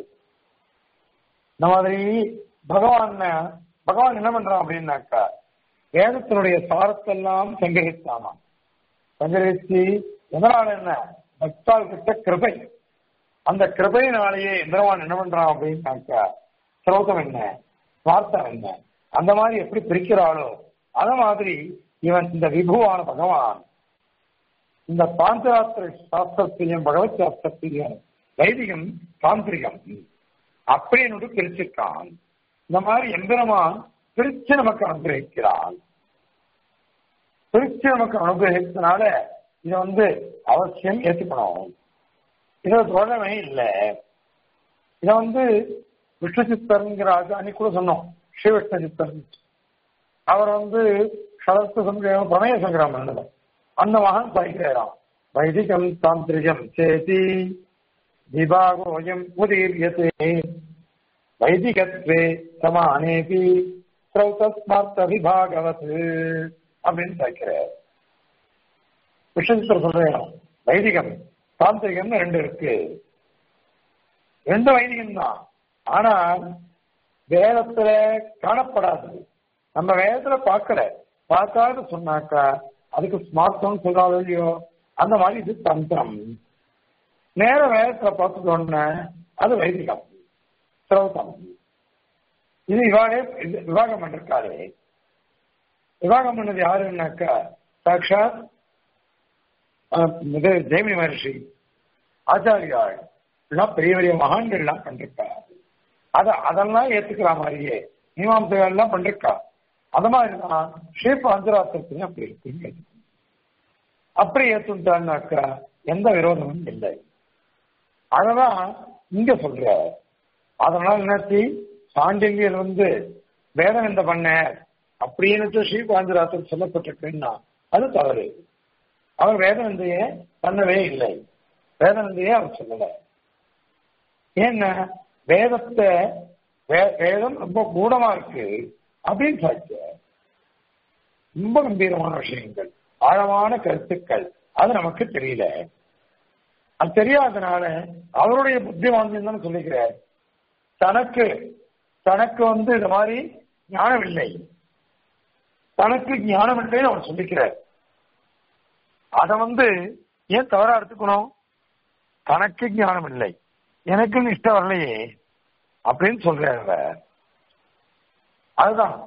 இந்த மாதிரி பகவான் பகவான் என்ன பண்றான் அப்படின்னாக்கா வேதத்தினுடைய சாரத்தெல்லாம் சங்கிரகித்தானா சங்கிரகிச்சு எதனால என்ன பக்தால் கிட்ட கிருபை அந்த கிருபையினாலேயே எந்திரவான் என்ன பண்றான் அப்படின்னாக்கா சிரோதம் என்ன சுவார்த்தம் என்ன அந்த மாதிரி எப்படி பிரிக்கிறாளோ அத மாதிரி இவன் இந்த விபுவான பகவான் இந்த பாஞ்சராத்திர சாஸ்திரத்தையும் பகவத் சாஸ்திரத்தையும் வைதிகம் தாந்திரிகம் அப்படின்னு பிரிச்சிருக்கான் இந்த மாதிரி எந்திரமான் பிரிச்சு நமக்கு அனுகிரகிக்கிறான் பிரிச்சு நமக்கு அனுகிரகித்தனால இதை வந்து அவசியம் ஏற்றுக்கணும் இதை தொடரவே இல்லை இதை வந்து விஷ்ணு சித்தருங்கிற அன்னைக்கு கூட சொன்னோம் ஸ்ரீ விஷ்ணு சித்தர் அவர் வந்து சரஸ்து சங்கிரகம் பிரமேய சங்கிரகம் பண்ணவர் அந்த மகன் சாய்க்கிறாராம் வைதிகம் தாந்திரிகம் சேதி விபாகோயம் உதீரியதே வைதிகத்வே சமானேபி ஸ்ரௌதஸ்மார்த்த விபாகவத் அப்படின்னு சாய்க்கிறார் விஷ்ணுசித்தர் சொல்றேன் வைதிகம் தாந்திரிகம்னு ரெண்டு இருக்கு ரெண்டு வைதிகம் தான் ஆனா வேதத்துல காணப்படாது நம்ம வேதத்துல பார்க்கல பார்க்காத சொன்னாக்கா அதுக்கு ஸ்மார்த்தம் சொல்றாங்க இல்லையோ அந்த மாதிரி இது தந்திரம் நேர வேதத்துல பார்த்துட்டோம்னா அது வைதிகம் சிரௌதம் இது இவாளே இது விவாகம் பண்ணிருக்காரு விவாகம் பண்ணது யாருன்னாக்கா சாட்சாத் இது ஜெய்மி மகர்ஷி ஆச்சாரியாள் எல்லாம் பெரிய பெரிய மகான்கள் எல்லாம் பண்ணிருக்காரு அத அதெல்லாம் ஏத்துக்கிற மாதிரியே மீமாம்சைகள் எல்லாம் பண்ணிருக்கா அது மாதிரி தான் ஷேப் அந்தராத்திரத்திலையும் அப்படி இருக்கு அப்படி ஏத்துட்டான்னாக்கா எந்த விரோதமும் இல்லை அததான் இங்க சொல்ற அதனால என்னாச்சு சாண்டில்யர் வந்து வேதம் எந்த பண்ண அப்படின்னு ஸ்ரீபாந்திராத்திரம் சொல்லப்பட்டிருக்குன்னா அது தவறு அவர் வேதநந்தைய பண்ணவே இல்லை வேதநந்தையே அவர் சொல்லல ஏன்னா வேதத்தை வேதம் ரொம்ப கூடமா இருக்கு அப்படின்னு சாட்சி ரொம்ப கம்பீரமான விஷயங்கள் ஆழமான கருத்துக்கள் அது நமக்கு தெரியல அது தெரியாதனால அவருடைய புத்திவாந்தியம் தான் சொல்லிக்கிறார் தனக்கு தனக்கு வந்து இந்த மாதிரி ஞானம் இல்லை தனக்கு ஞானம் இல்லைன்னு அவர் சொல்லிக்கிறார் அத வந்து ஏன் தவறா எடுத்துக்கணும் தனக்கு ஞானம் இல்லை எனக்கு இஷ்டம் வரலையே அப்படின்னு சொல்றாரு அதுதான்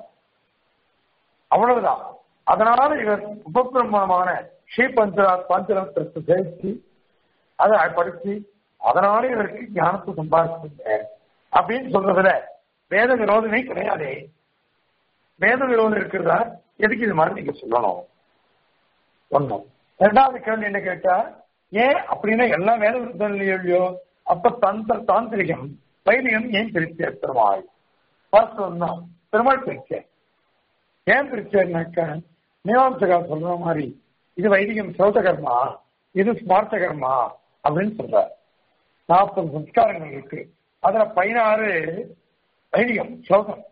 அவ்வளவுதான் அதனால இவர் உபபிரமமான ஸ்ரீ பஞ்சரா பஞ்சரத்திற்கு ஜெயிச்சு அதை படிச்சு அதனால இவருக்கு ஞானத்தை சம்பாதிச்சுங்க அப்படின்னு சொல்றதுல வேத விரோதமே கிடையாதே வேத விரோதம் இருக்கிறதா எதுக்கு இது மாதிரி நீங்க சொல்லணும் ஒண்ணும் ரெண்டாவது கேள்வி என்ன கேட்டா ஏன் அப்படின்னா எல்லாம் வேத விருத்தம் இல்லையோ அப்ப தந்த தாந்திரிகம் வைதிகம் ஏன் பிரிச்சு பெருமாள் வாஸ்தவம் தான் பெருமாள் பிரிச்சேன் ஏன் பிரிச்சேன்னாக்கா மீமாம்சகா சொல்ற மாதிரி இது வைதிகம் சௌதகர்மா இது ஸ்மார்த்த கர்மா அப்படின்னு சொல்றார் நாற்பது சம்ஸ்காரங்கள் இருக்கு அதுல பதினாறு வைதிகம் ஸ்லோகம்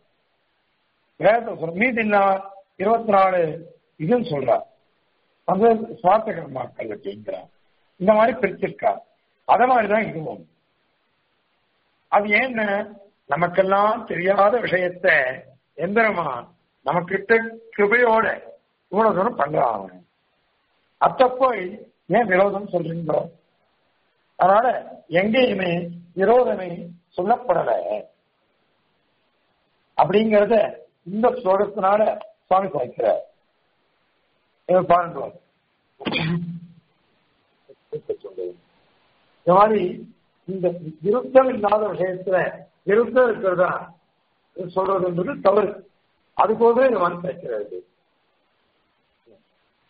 வேத சொல்ற மீதி இருபத்தி நாலு இதுன்னு சொல்றார் அந்த சுவார்த்த கர்மாக்கள் அப்படிங்கிறார் இந்த மாதிரி பிரிச்சிருக்கார் அத மாதிரிதான் இதுவும் அது ஏன்னு நமக்கெல்லாம் தெரியாத விஷயத்த எந்திரமான் நமக்கிட்ட கிருபையோட இவ்வளவு தூரம் பண்றாங்க அத்த போய் ஏன் விரோதம் சொல்றீங்களோ அதனால எங்கேயுமே விரோதமே சொல்லப்படல அப்படிங்கறத இந்த ஸ்லோகத்தினால சுவாமி சாய்க்கிறார் பாருங்க இந்த மாதிரி இந்த விருத்தம் இல்லாத விஷயத்துல விருத்தம் இருக்கிறதா சொல்றதுன்றது தவறு அதுபோல இது வந்து பேசுறது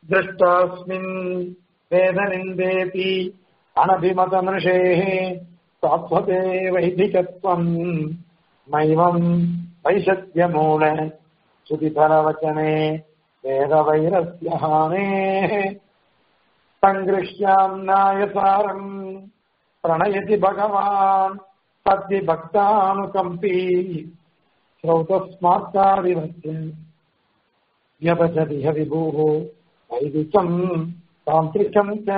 திருஷ்டாஸ்மின் வேத நிந்தேபி அனபிமத மிருஷேः சாத்வதே வைதிகத்வம் மைவம் வைசத்தியமூல சுதிபரவச்சனே வேதவைரஸ்யஹானே சங்கிருஷ்யாம் நாயசாரம் பிரணயதி பகவான் சத்தி பக்தானுகம்பி ஸ்ரௌதஸ்மார்த்தாதிவத்தின் வியபசதிஹ விபூः வைதிகம் தாந்திரிகம் ச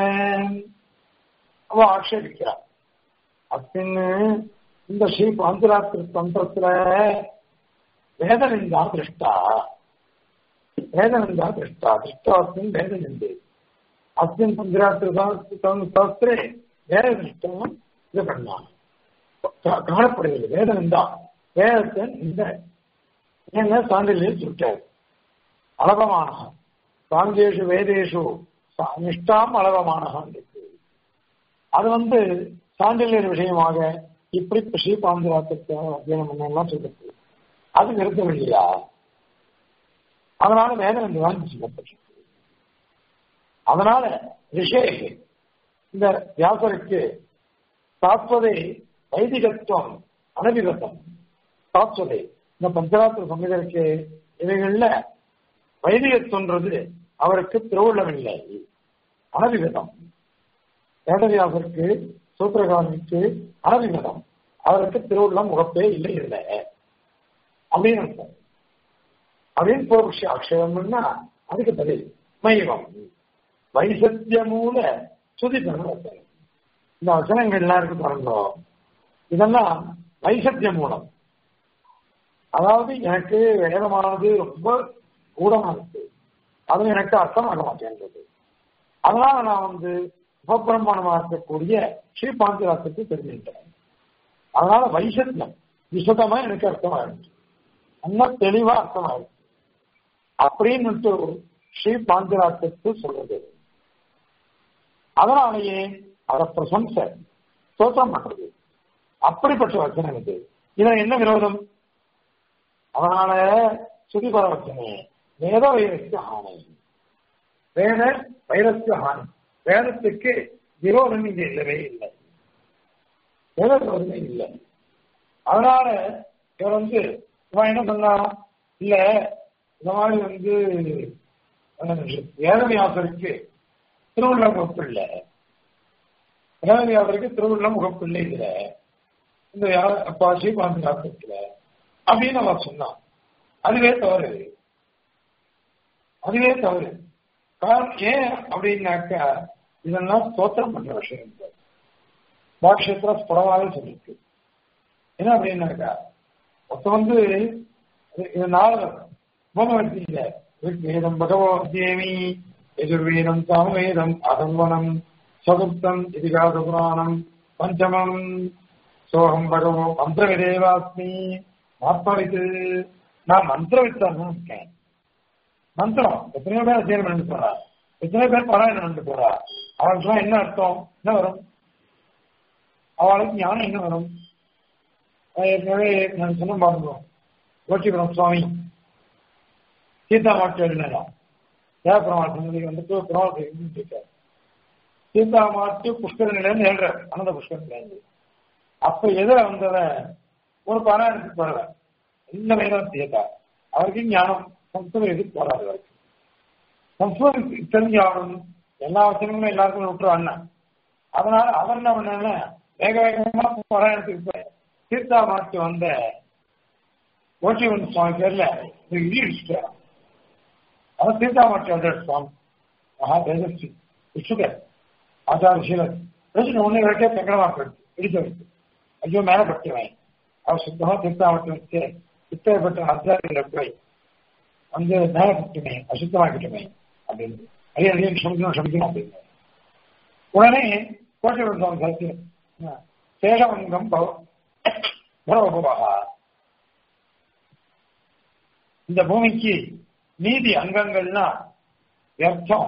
அவ ஆட்சேபிக்கிறார் அப்படின்னு இந்த ஸ்ரீ பாஞ்சராத்திரி தந்திரத்துல வேதனிந்தா திருஷ்டா வேதனிந்தா திருஷ்டா திருஷ்டாஸ்மின் வேதனிந்து அஸ்மின் பஞ்சராத்திரி சாஸ்திரே வேத திருஷ்டம் இது பண்ணான் காணப்படுகிறது வேதனிந்தா வேதத்தை இந்த என்ன சான்றிதழில் சுட்டார் அளவமான சாங்கேஷு வேதேஷு நிஷ்டாம் அளவமானகான் இருக்கு அது வந்து சான்றிதழ் விஷயமாக இப்படி ஸ்ரீபாந்திராத்திரத்தை அத்தியனம் பண்ணலாம் சொல்றது அது நிறுத்தவில்லையா அதனால வேதம் என்று தான் சொல்லப்பட்டிருக்கு அதனால ரிஷேஷ் இந்த வியாசருக்கு தாத்வதை வைதிகத்துவம் அனபிகத்தம் தாத்வதை இந்த பஞ்சராத்திர சம்மிதருக்கு இவைகள்ல வைதிகத்துவன்றது அவருக்கு திருவுள்ளமில்லை அனபிகதம் வேதவியாசருக்கு சூத்திரகாரனுக்கு அனபிகதம் அவருக்கு திருவுள்ளம் முகப்பே இல்லை இல்லை அப்படின்னு அர்த்தம் அப்படின்னு பூர்வக்ஷ அக்ஷரம்னா அதுக்கு பதில் மைவம் வைசத்திய மூல சுதி வச்சனம் இந்த வசனங்கள்லாம் இருக்கு பாருங்க இதெல்லாம் வைசத்திய மூலம் அதாவது எனக்கு வேதமானது ரொம்ப கூடமா இருக்கு அது எனக்கு அர்த்தமாக மாட்டேன்றது அதனால நான் வந்து உபபிரமாணமா இருக்கக்கூடிய ஸ்ரீபாந்திராசத்துக்கு தெரிஞ்சுட்டேன் அதனால வைசத்தியம் விசதமா எனக்கு அர்த்தமாயிடுச்சு நல்லா தெளிவா அர்த்தமாயிடுச்சு அப்படின்னு ஸ்ரீ பாந்திராத்துக்கு சொல்றது அதனாலேயே அதை பிரசம்ச தோற்றம் பண்றது அப்படிப்பட்ட வச்சனம் இது இதுல என்ன விரோதம் அதனால சுதிபர வச்சனே வேத வைரஸ்ய ஹானி வேத வைரஸ்ய ஹானி வேதத்துக்கு விரோதம் இங்க இல்லவே இல்லை வேத விரோதமே இல்லை அதனால இவர் வந்து இவன் என்ன சொன்னா இல்ல இந்த மாதிரி வந்து வேதவியாசருக்கு திருவுள்ள முகப்பு இல்லை வேதவியாசருக்கு திருவுள்ள முகப்பு இல்லை இதுல இந்த அப்பா ஸ்ரீபாந்தி யாத்திரத்துல அப்படின்னு அவன் சொன்னான் அதுவே தவறு அதுவே தவறு காரணம் ஏன் அப்படின்னாக்கா இதெல்லாம் ஸ்தோத்திரம் பண்ற விஷயம் பாக்ஷேத்திர ஸ்புடமாக சொல்லிருக்கு என்ன அப்படின்னாக்கா ஒருத்த வந்து இதனால உபமவர்த்தியில ऋग्वेदं भगवद्देवी यजुर्वेदं सामवेदं अधन्वनं चतुर्थम् इतिहासपुराणं पञ्चमम् सोऽहं भगवो மந்திரவிதேவாஸ்மி ஆத்மாவித்து நான் மந்திரவித்தான் இருக்கேன் மந்திரம் எத்தனையோ பேர் அத்தியனம் பண்ணிட்டு போறா எத்தனை பேர் பாராயணம் பண்ணிட்டு போறா அவளுக்குலாம் என்ன அர்த்தம் என்ன வரும் அவளுக்கு ஞானம் என்ன வரும் ஏற்கனவே நான் சொன்ன பாருங்க கோட்டிபுரம் சுவாமி சீதா மாட்டு எழுதினாராம் தேவபெருமாள் சன்னதிக்கு வந்துட்டு பெருமாள் இருக்காரு சீதா மாட்டு புஷ்கரணிலேருந்து எழுறாரு அனந்த புஷ்கரணிலேருந்து அப்ப எதிர வந்தத ஒரு பாராயணத்துக்கு வரல இந்த வேதம் சீதா அவருக்கு ஞானம் சம்ஸ்கிருதம் எதுக்கு போறாரு அவருக்கு சம்ஸ்கிருதம் தெரிஞ்சு ஆகணும் எல்லா வசனங்களும் எல்லாருக்கும் விட்டுருவாங்க அதனால அவர் என்ன பண்ண வேக வேகமா பாராயணத்துக்கு போய் சீதா மாட்டு வந்த ஓட்டிவன் சுவாமி பேர்ல இடி அடிச்சுட்டார் அவன் சீதா மாட்டு வந்த சுவாமி மகா தேஜஸ்வி விசுகர் ஆச்சார சீலர் பேசின ஒண்ணு விரட்டே சங்கடமா போயிடுச்சு இடிச்சு வச்சு ஐயோ மேல பட்டுவேன் அவர் சுத்தமா சீதா மாட்டு வச்சு இத்தகைப்பட்ட ஆச்சாரியில போய் வந்து மேல பட்டுமே அசுத்தமாக்கிட்டுமே அப்படின்னு ஐயா ஐயா சமைக்கணும் சமைக்கணும் அப்படின்னு உடனே கோட்டை சுவாமி சாட்சி சேஷமங்கம் பரவபவா இந்த பூமிக்கு நீதி அங்கங்கள்னா வியர்த்தம்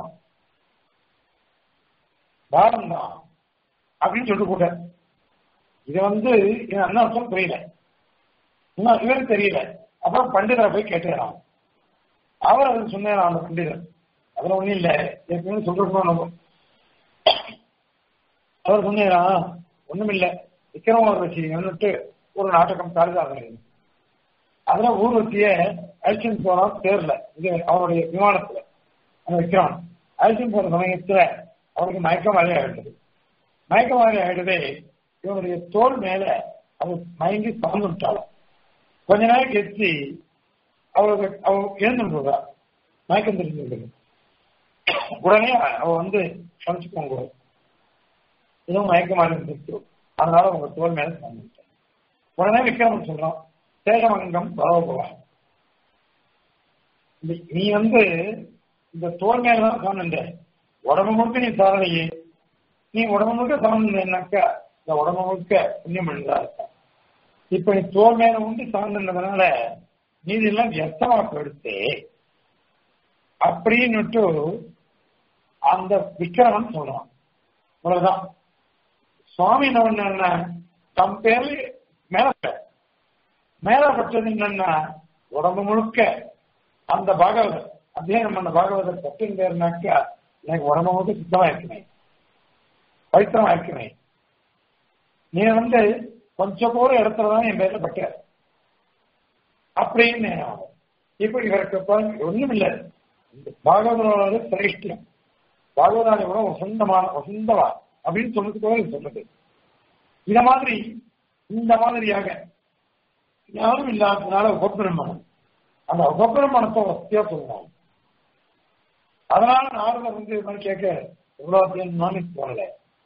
பாரம் தான் அப்படின்னு சொல்லிட்டு கூட இது வந்து இது என்ன அர்த்தம் புரியல இன்னும் இவருக்கு தெரியல அப்புறம் பண்டிதரை போய் கேட்டுக்கிறான் அவர் அது சொன்னார் அந்த பண்டிதர் அதுல ஒண்ணும் இல்ல ஏற்கனவே சொல்றோம் நம்ம அவர் சொன்னாரா ஒண்ணும் இல்ல விக்ரமோர்வசின்னுட்டு ஒரு நாடகம் காளிதாசன் அதுல ஊர்வசிய அழிச்சுன்னு போனான் தேர்ல இது அவருடைய விமானத்துல அந்த விக்ரமன் அழிச்சுன்னு போற சமயத்துல அவருக்கு மயக்கம் மாதிரி ஆயிடுது மயக்கம் மாதிரி ஆயிடுதே இவனுடைய தோல் மேல அவர் மயங்கி சார்ந்துட்டாலும் கொஞ்ச நேரம் கழிச்சு அவளுக்கு அவ எழுந்து போதா மயக்கம் தெரிஞ்சிருக்குது உடனே அவ வந்து சமைச்சுக்கோங்க இதுவும் மயக்கமாக இருந்துச்சு அதனால உங்க தோல் மேல சார்ந்துட்டேன் உடனே விக்ரமன் சொல்றான் சேகமங்கம் பரவபவான் நீ வந்து இந்த தோல் மேலதான் சார்ந்த உடம்பு முழுக்க நீ சாரலையே நீ உடம்பு முழுக்க சார்ந்தேன்னாக்கா இந்த உடம்பு முழுக்க புண்ணியம் பண்ணதா இருக்க இப்ப நீ தோல் மேல உண்டு சார்ந்ததுனால நீதி எல்லாம் வியர்த்தமா போயிடுத்து அப்படின்னுட்டு அந்த விக்கிரமன் சொல்றான் அவ்வளவுதான் சுவாமி என்ன பண்ண தம் பேர்ல மேல மேலப்பட்டது என்னன்னா உடம்பு முழுக்க அந்த பாகவதர் அத்தியனம் பண்ண பாகவதர் பத்தின் பேர்னாக்கா எனக்கு உடம்பு முழுக்க சுத்தமா இருக்குமே பவித்திரமா இருக்குமே நீ வந்து கொஞ்சம் போற இடத்துலதான் என் பேர்ல பட்ட அப்படின்னு இப்ப இவருக்கு ஒண்ணும் இல்லை பாகவதரோட சிரேஷ்டியம் பாகவதாரை விட வசந்தமான வசந்தவா அப்படின்னு சொல்றதுக்கு சொல்றது இத மாதிரி இந்த மாதிரியாக யாரும் இல்லாததுனால உபபிரமணம் அந்த உபபிரமணத்தை வசதியா சொல்லணும் அதனால நாரதர் வந்து இது கேட்க எவ்வளவு நானே போகல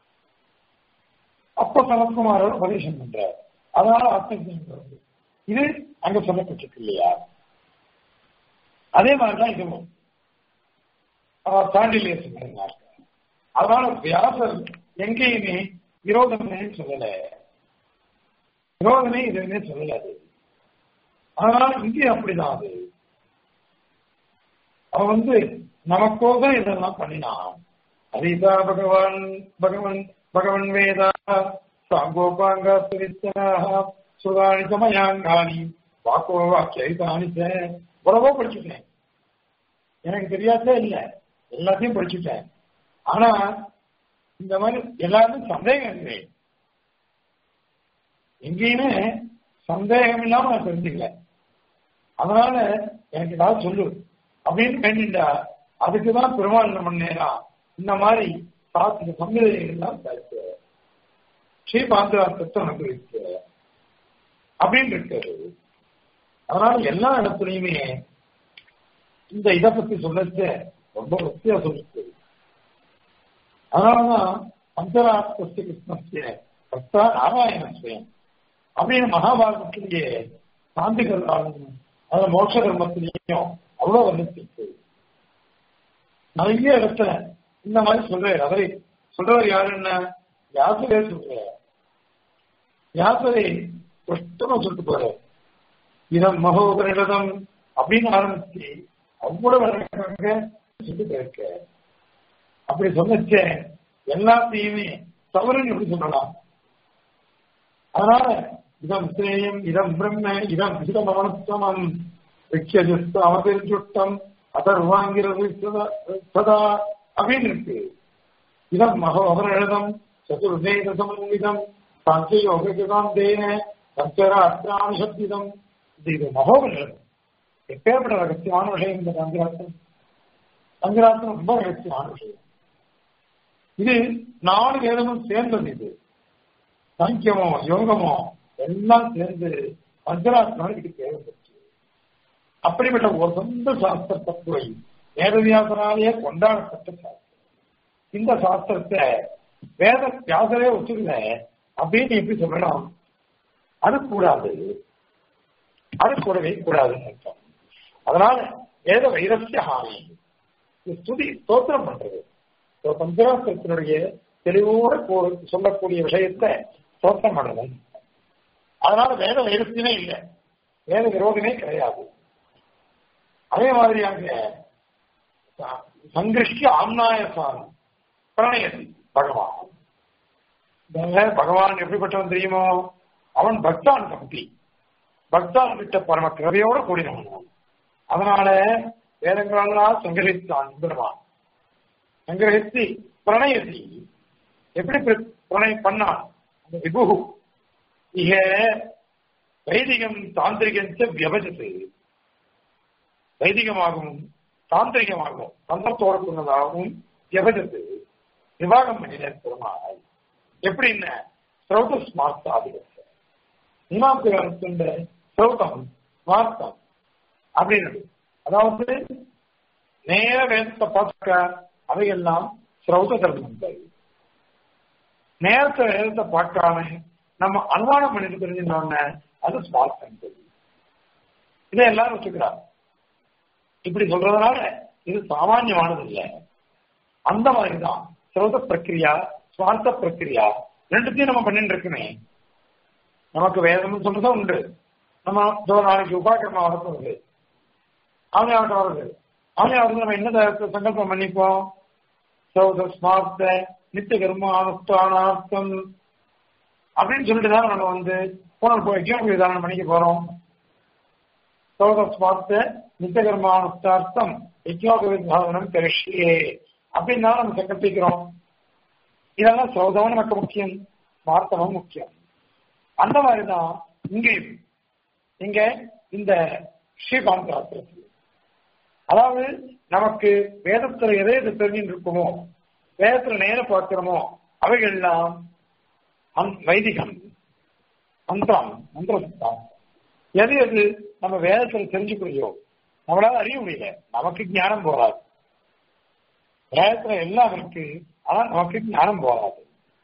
அப்ப சரத்குமாரோட உபதேசம் பண்ற அதனால ஆத்மஜன் இது அங்க சொல்லப்பட்டிருக்கு இல்லையா அதே மாதிரிதான் இதுவும் தாண்டிலே சொன்னார் அதனால வியாசர் எங்கேயுமே விரோதமே சொல்லல விரோதமே இதுவுமே சொல்லல அது அதனால இங்கே அப்படிதான் அது அவன் வந்து நமக்கோதான் இதெல்லாம் பண்ணினான் அதிதா பகவான் பகவன் பகவன் வேதா சாங்கோபாங்க சுவித்தனாக சுதானி சமயாங்கானி வாக்கோ வாக்கியானி எவ்வளவோ படிச்சுட்டேன் எனக்கு தெரியாதே இல்லை எல்லாத்தையும் படிச்சுட்டேன் ஆனா இந்த மாதிரி எல்லாருமே சந்தேகம் இல்லை எங்கேயுமே சந்தேகம் இல்லாம நான் தெரிஞ்சுக்கல அதனால எனக்கு ஏதாவது சொல்லு அப்படின்னு வேண்டிண்டா அதுக்குதான் பெருமாள் என்ன பண்ணேனா இந்த மாதிரி சாத்திர சம்மிதைகள் எல்லாம் பேசு ஸ்ரீபாந்திராத்தத்தை அனுபவிக்க அப்படின்னு இருக்காரு அதனால எல்லா இடத்துலையுமே இந்த இதை பத்தி சொல்லச்சு ரொம்ப வசதியா சொல்லிருக்கு அதனாலதான் பஞ்சராத்திர கிருஷ்ணஸ்ய பக்தா நாராயண சுயம் அப்படின்னு மகாபாரதத்திலேயே சாந்திகள் அது மோட்ச தர்மத்திலையும் அவ்வளவு வந்துச்சு நிறைய இடத்துல இந்த மாதிரி சொல்றாரு அதை சொல்றவர் யாரு என்ன யாசரே சொல்ற யாசரை கஷ்டமா சொல்லிட்டு போற இதம் மகோபரிடம் அப்படின்னு ஆரம்பிச்சு அவ்வளவு அழகாக சொல்லி போயிருக்க அப்படி சொன்னச்சே எல்லாத்தையுமே தவறுன்னு எப்படி சொல்லலாம் அதனால இதம் சேயம் இதம் பிரம்ம இதம் இதம் அவனத்தமம் விக்ஷஜஸ்த அவதரிச்சுட்டம் அதர்வாங்கிறது சதா அப்படின்னு இருக்கு இதம் மகோ அவரிடம் சதுர்வேத சமன்விதம் சாங்கியோகம் தேன சஞ்சராத்திராணி சப்திதம் இது இது மகோபரிடம் எப்பேற்பட்ட ரகசியமான விஷயம் இந்த தந்திராத்திரம் தந்திராத்திரம் ரொம்ப ரகசியமான விஷயம் இது நாலு வேதமும் சேர்ந்தது இது சாங்கியமோ யோகமோ எல்லாம் சேர்ந்து பஞ்சராத்மாவுக்கு இதுக்கு தேவைப்பட்டு அப்படிப்பட்ட ஒரு சொந்த சாஸ்திர தத்துவை வேதவியாசனாலேயே கொண்டாடப்பட்ட சாஸ்திரம் இந்த சாஸ்திரத்தை வேத வியாசரே ஒத்துக்கல அப்படின்னு எப்படி சொல்லலாம் அது கூடாது அது கூடவே கூடாதுன்னு அர்த்தம் அதனால வேத வைரஸ்ய ஹானி ஸ்துதி ஸ்தோத்திரம் பண்றது பஞ்சராத்திரத்தினுடைய தெளிவோட சொல்லக்கூடிய விஷயத்தை ஸ்தோத்திரம் பண்றது அதனால வேத வைரஸ்யமே இல்லை வேத விரோதமே கிடையாது அதே மாதிரியாக சங்கிருஷ்டி ஆம்நாயசானம் பிரணயதி பகவான் பகவான் எப்படிப்பட்டவன் தெரியுமோ அவன் பக்தான் கம்பி பக்தான் கிட்ட பரம கிருபையோட கூடினவன் அதனால வேதங்களெல்லாம் சங்கிரகித்தான் பெருமான் சங்கிரகித்து பிரணயத்தி எப்படி பிரணயம் பண்ணான் அந்த விபு இக வைதிகம் தாந்திரிகம் வியபஜத்து வைதிகமாகவும் தாந்திரிகமாகவும் தந்தத்தோடு சொன்னதாகவும் வியபஜத்து விவாகம் பண்ணினர் பெருமாள் எப்படின்னு ஸ்ரௌத ஸ்மார்த்தாதிகத்தை மீமாம்சகாரத்தின் ஸ்ரௌதம் ஸ்மார்த்தம் அப்படின்னு அதாவது நேர வேதத்தை பார்த்துக்க அவையெல்லாம் ஸ்ரௌத தர்மங்கள் நேரத்தை வேதத்தை பார்க்காம நம்ம அனுமானம் பண்ணிட்டு தெரிஞ்சுனோடனே அது ஸ்மார்த்தங்கள் இதை எல்லாரும் வச்சுக்கிறார் இப்படி சொல்றதுனால இது சாமானியமானது இல்லை அந்த மாதிரிதான் ஸ்ரோத பிரக்கிரியா சுவார்த்த பிரக்கிரியா ரெண்டுத்தையும் நம்ம பண்ணிட்டு இருக்குமே நமக்கு வேதம் சொல்றதும் உண்டு நம்ம இதோ நாளைக்கு உபாக்கிரமம் வரப்போகுது அவனையாவட்ட வருது அவனையாவது நம்ம என்ன சங்கல்பம் பண்ணிப்போம் சௌத ஸ்மார்த்த நித்திய கர்ம அனுஷ்டானார்த்தம் அப்படின்னு சொல்லிட்டு தான் நம்ம வந்து போன போய் விதானம் பண்ணிக்க போறோம் சௌத ஸ்மார்த்த நித்திய கர்ம அனுஷ்டார்த்தம் யஜ்யோக விதானம் கரிஷியே அப்படின்னு தான் நம்ம சங்கல்பிக்கிறோம் இதெல்லாம் சௌதமும் நமக்கு முக்கியம் ஸ்மார்த்தமும் முக்கியம் அந்த மாதிரிதான் இங்கேயும் இங்க இந்த ஸ்ரீகாந்தாத்திரத்தில் அதாவது நமக்கு வேதத்துல எதை எது தெரிஞ்சுட்டு இருக்குமோ வேதத்துல நேர பார்க்கிறோமோ அவைகள்லாம் வைதிகம் மந்திரம் மந்திர சித்தாந்தம் எது எது நம்ம வேதத்துல தெரிஞ்சுக்கிறையோ நம்மளால அறிய முடியல நமக்கு ஞானம் போராது வேதத்துல எல்லாம் இருக்கு ஆனா நமக்கு ஞானம் போராது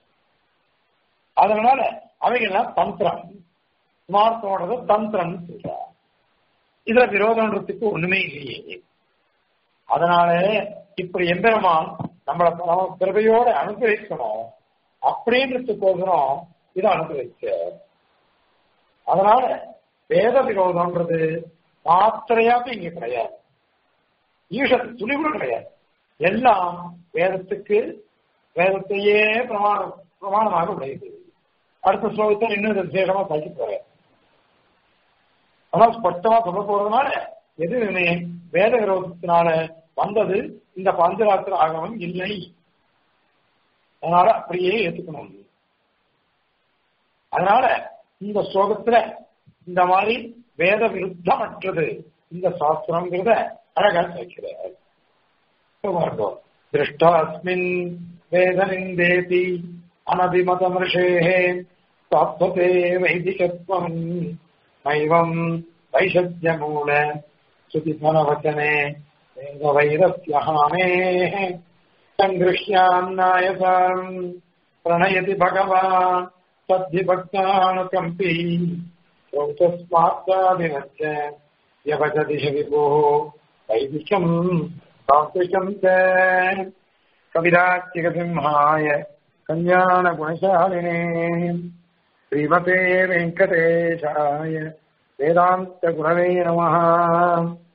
அதனால அவைகள்லாம் தந்திரம் ஸ்மார்த்தோடது தந்திரம் சொல்றார் இதுல விரோதம்ன்றதுக்கு ஒண்ணுமே இல்லையே அதனால இப்படி எம்பெருமான் நம்மளை பிறவையோட அனுகிரகிக்கணும் அப்படின்றதுக்கோசரம் இதை அனுகிரகிச்ச அதனால வேத விரோதம்ன்றது மாத்திரையாவே இங்க கிடையாது ஈஷத்து துணி கூட கிடையாது எல்லாம் வேதத்துக்கு வேதத்தையே பிரமாணம் பிரமாணமாக உடையது அடுத்த ஸ்லோகத்தை இன்னும் விசேஷமா படிக்க போறேன் ஆனால் ஸ்பஷ்டமா சொல்ல போறதுனால எதுவுமே வேத விரோதத்தினால வந்தது இந்த பஞ்சராத்திர ஆகமம் இல்லை அதனால அப்படியே ஏத்துக்கணும் அதனால இந்த ஸ்லோகத்துல இந்த மாதிரி வேத விருத்தமற்றது இந்த சாஸ்திரங்கிறத அழகா வைக்கிறார் திருஷ்டாஸ்மின் வேத நிந்தேதி அனபிமதமிருஷேः சாத்வதே வைதிகத்வம் நைவம் வைஷத்யமூல சுதிபனவச்சனே வேதவைரஸ்யஹாமேः सङ्गृह्यान्नायसाम् प्रणयति भगवान् तद्धिभक्तानुकम्पी स्रोतस्मात्ताभिनश्च व्यभजदिश विभोः वैदिकम् सात्विकम् च कविरात्तिकसिंहाय कल्याणगुणशालिने श्रीमते वेङ्कटेशाय वेदान्तगुणवे नमः